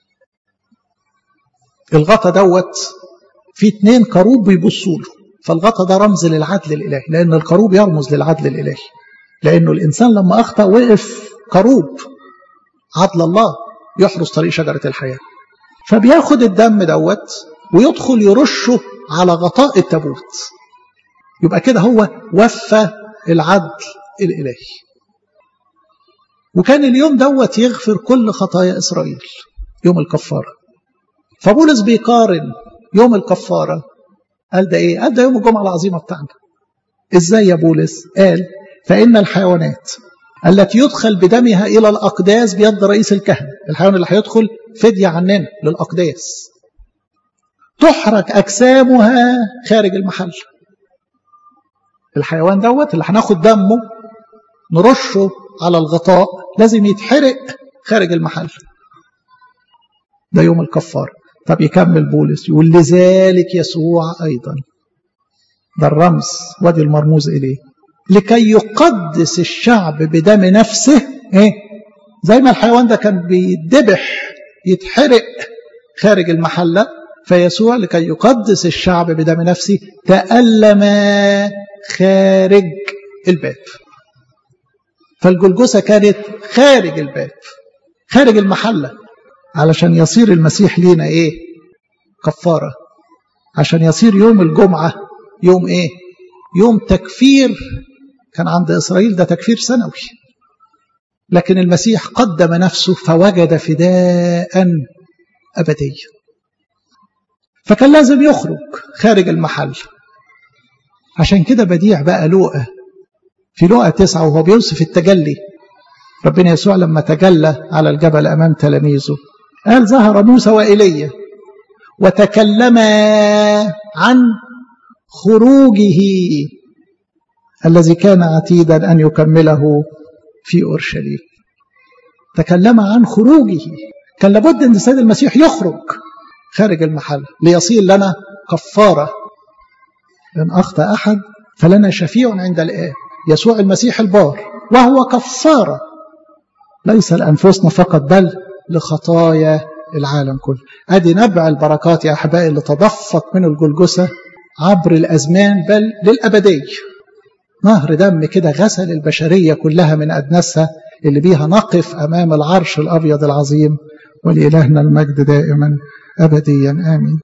الغطا دوت في اتنين كروب بيبصوا له فالغطا ده رمز للعدل الإلهي لأن الكروب يرمز للعدل الإلهي لأنه الإنسان لما أخطأ وقف كروب عدل الله يحرس طريق شجرة الحياة فبياخد الدم دوت ويدخل يرشه على غطاء التابوت يبقى كده هو وفى العدل الإلهي وكان اليوم دوت يغفر كل خطايا إسرائيل يوم الكفارة فبولس بيقارن يوم الكفارة قال ده إيه؟ قال ده يوم الجمعة العظيمة بتاعنا إزاي يا بولس؟ قال فإن الحيوانات التي يدخل بدمها إلى الأقداس بيد رئيس الكهنة الحيوان اللي هيدخل فدية عننا للأقداس تحرق أجسامها خارج المحل الحيوان دوت اللي هناخد دمه نرشه على الغطاء لازم يتحرق خارج المحل ده يوم الكفار طب يكمل بولس يقول لذلك يسوع أيضا ده الرمز وادي المرموز إليه لكي يقدس الشعب بدم نفسه ايه زي ما الحيوان ده كان بيدبح يتحرق خارج المحله فيسوع لكي يقدس الشعب بدم نفسه تألم خارج الباب فالجلجسة كانت خارج الباب خارج المحلة علشان يصير المسيح لينا ايه كفارة عشان يصير يوم الجمعة يوم ايه يوم تكفير كان عند إسرائيل ده تكفير سنوي لكن المسيح قدم نفسه فوجد فداء أبديا فكان لازم يخرج خارج المحل عشان كده بديع بقى لوقا في لوقا تسعة وهو بيوصف التجلي ربنا يسوع لما تجلى على الجبل أمام تلاميذه قال ظهر موسى وإيليا وتكلما عن خروجه الذي كان عتيدا أن يكمله في أورشليم تكلم عن خروجه كان لابد أن السيد المسيح يخرج خارج المحل ليصير لنا كفارة إن أخطأ أحد فلنا شفيع عند الآب يسوع المسيح البار وهو كفارة ليس لأنفسنا فقط بل لخطايا العالم كله أدي نبع البركات يا أحبائي اللي تدفق من الجلجسة عبر الأزمان بل للأبدية نهر دم كده غسل البشرية كلها من أدنسها اللي بيها نقف أمام العرش الأبيض العظيم ولإلهنا المجد دائما أبديا آمين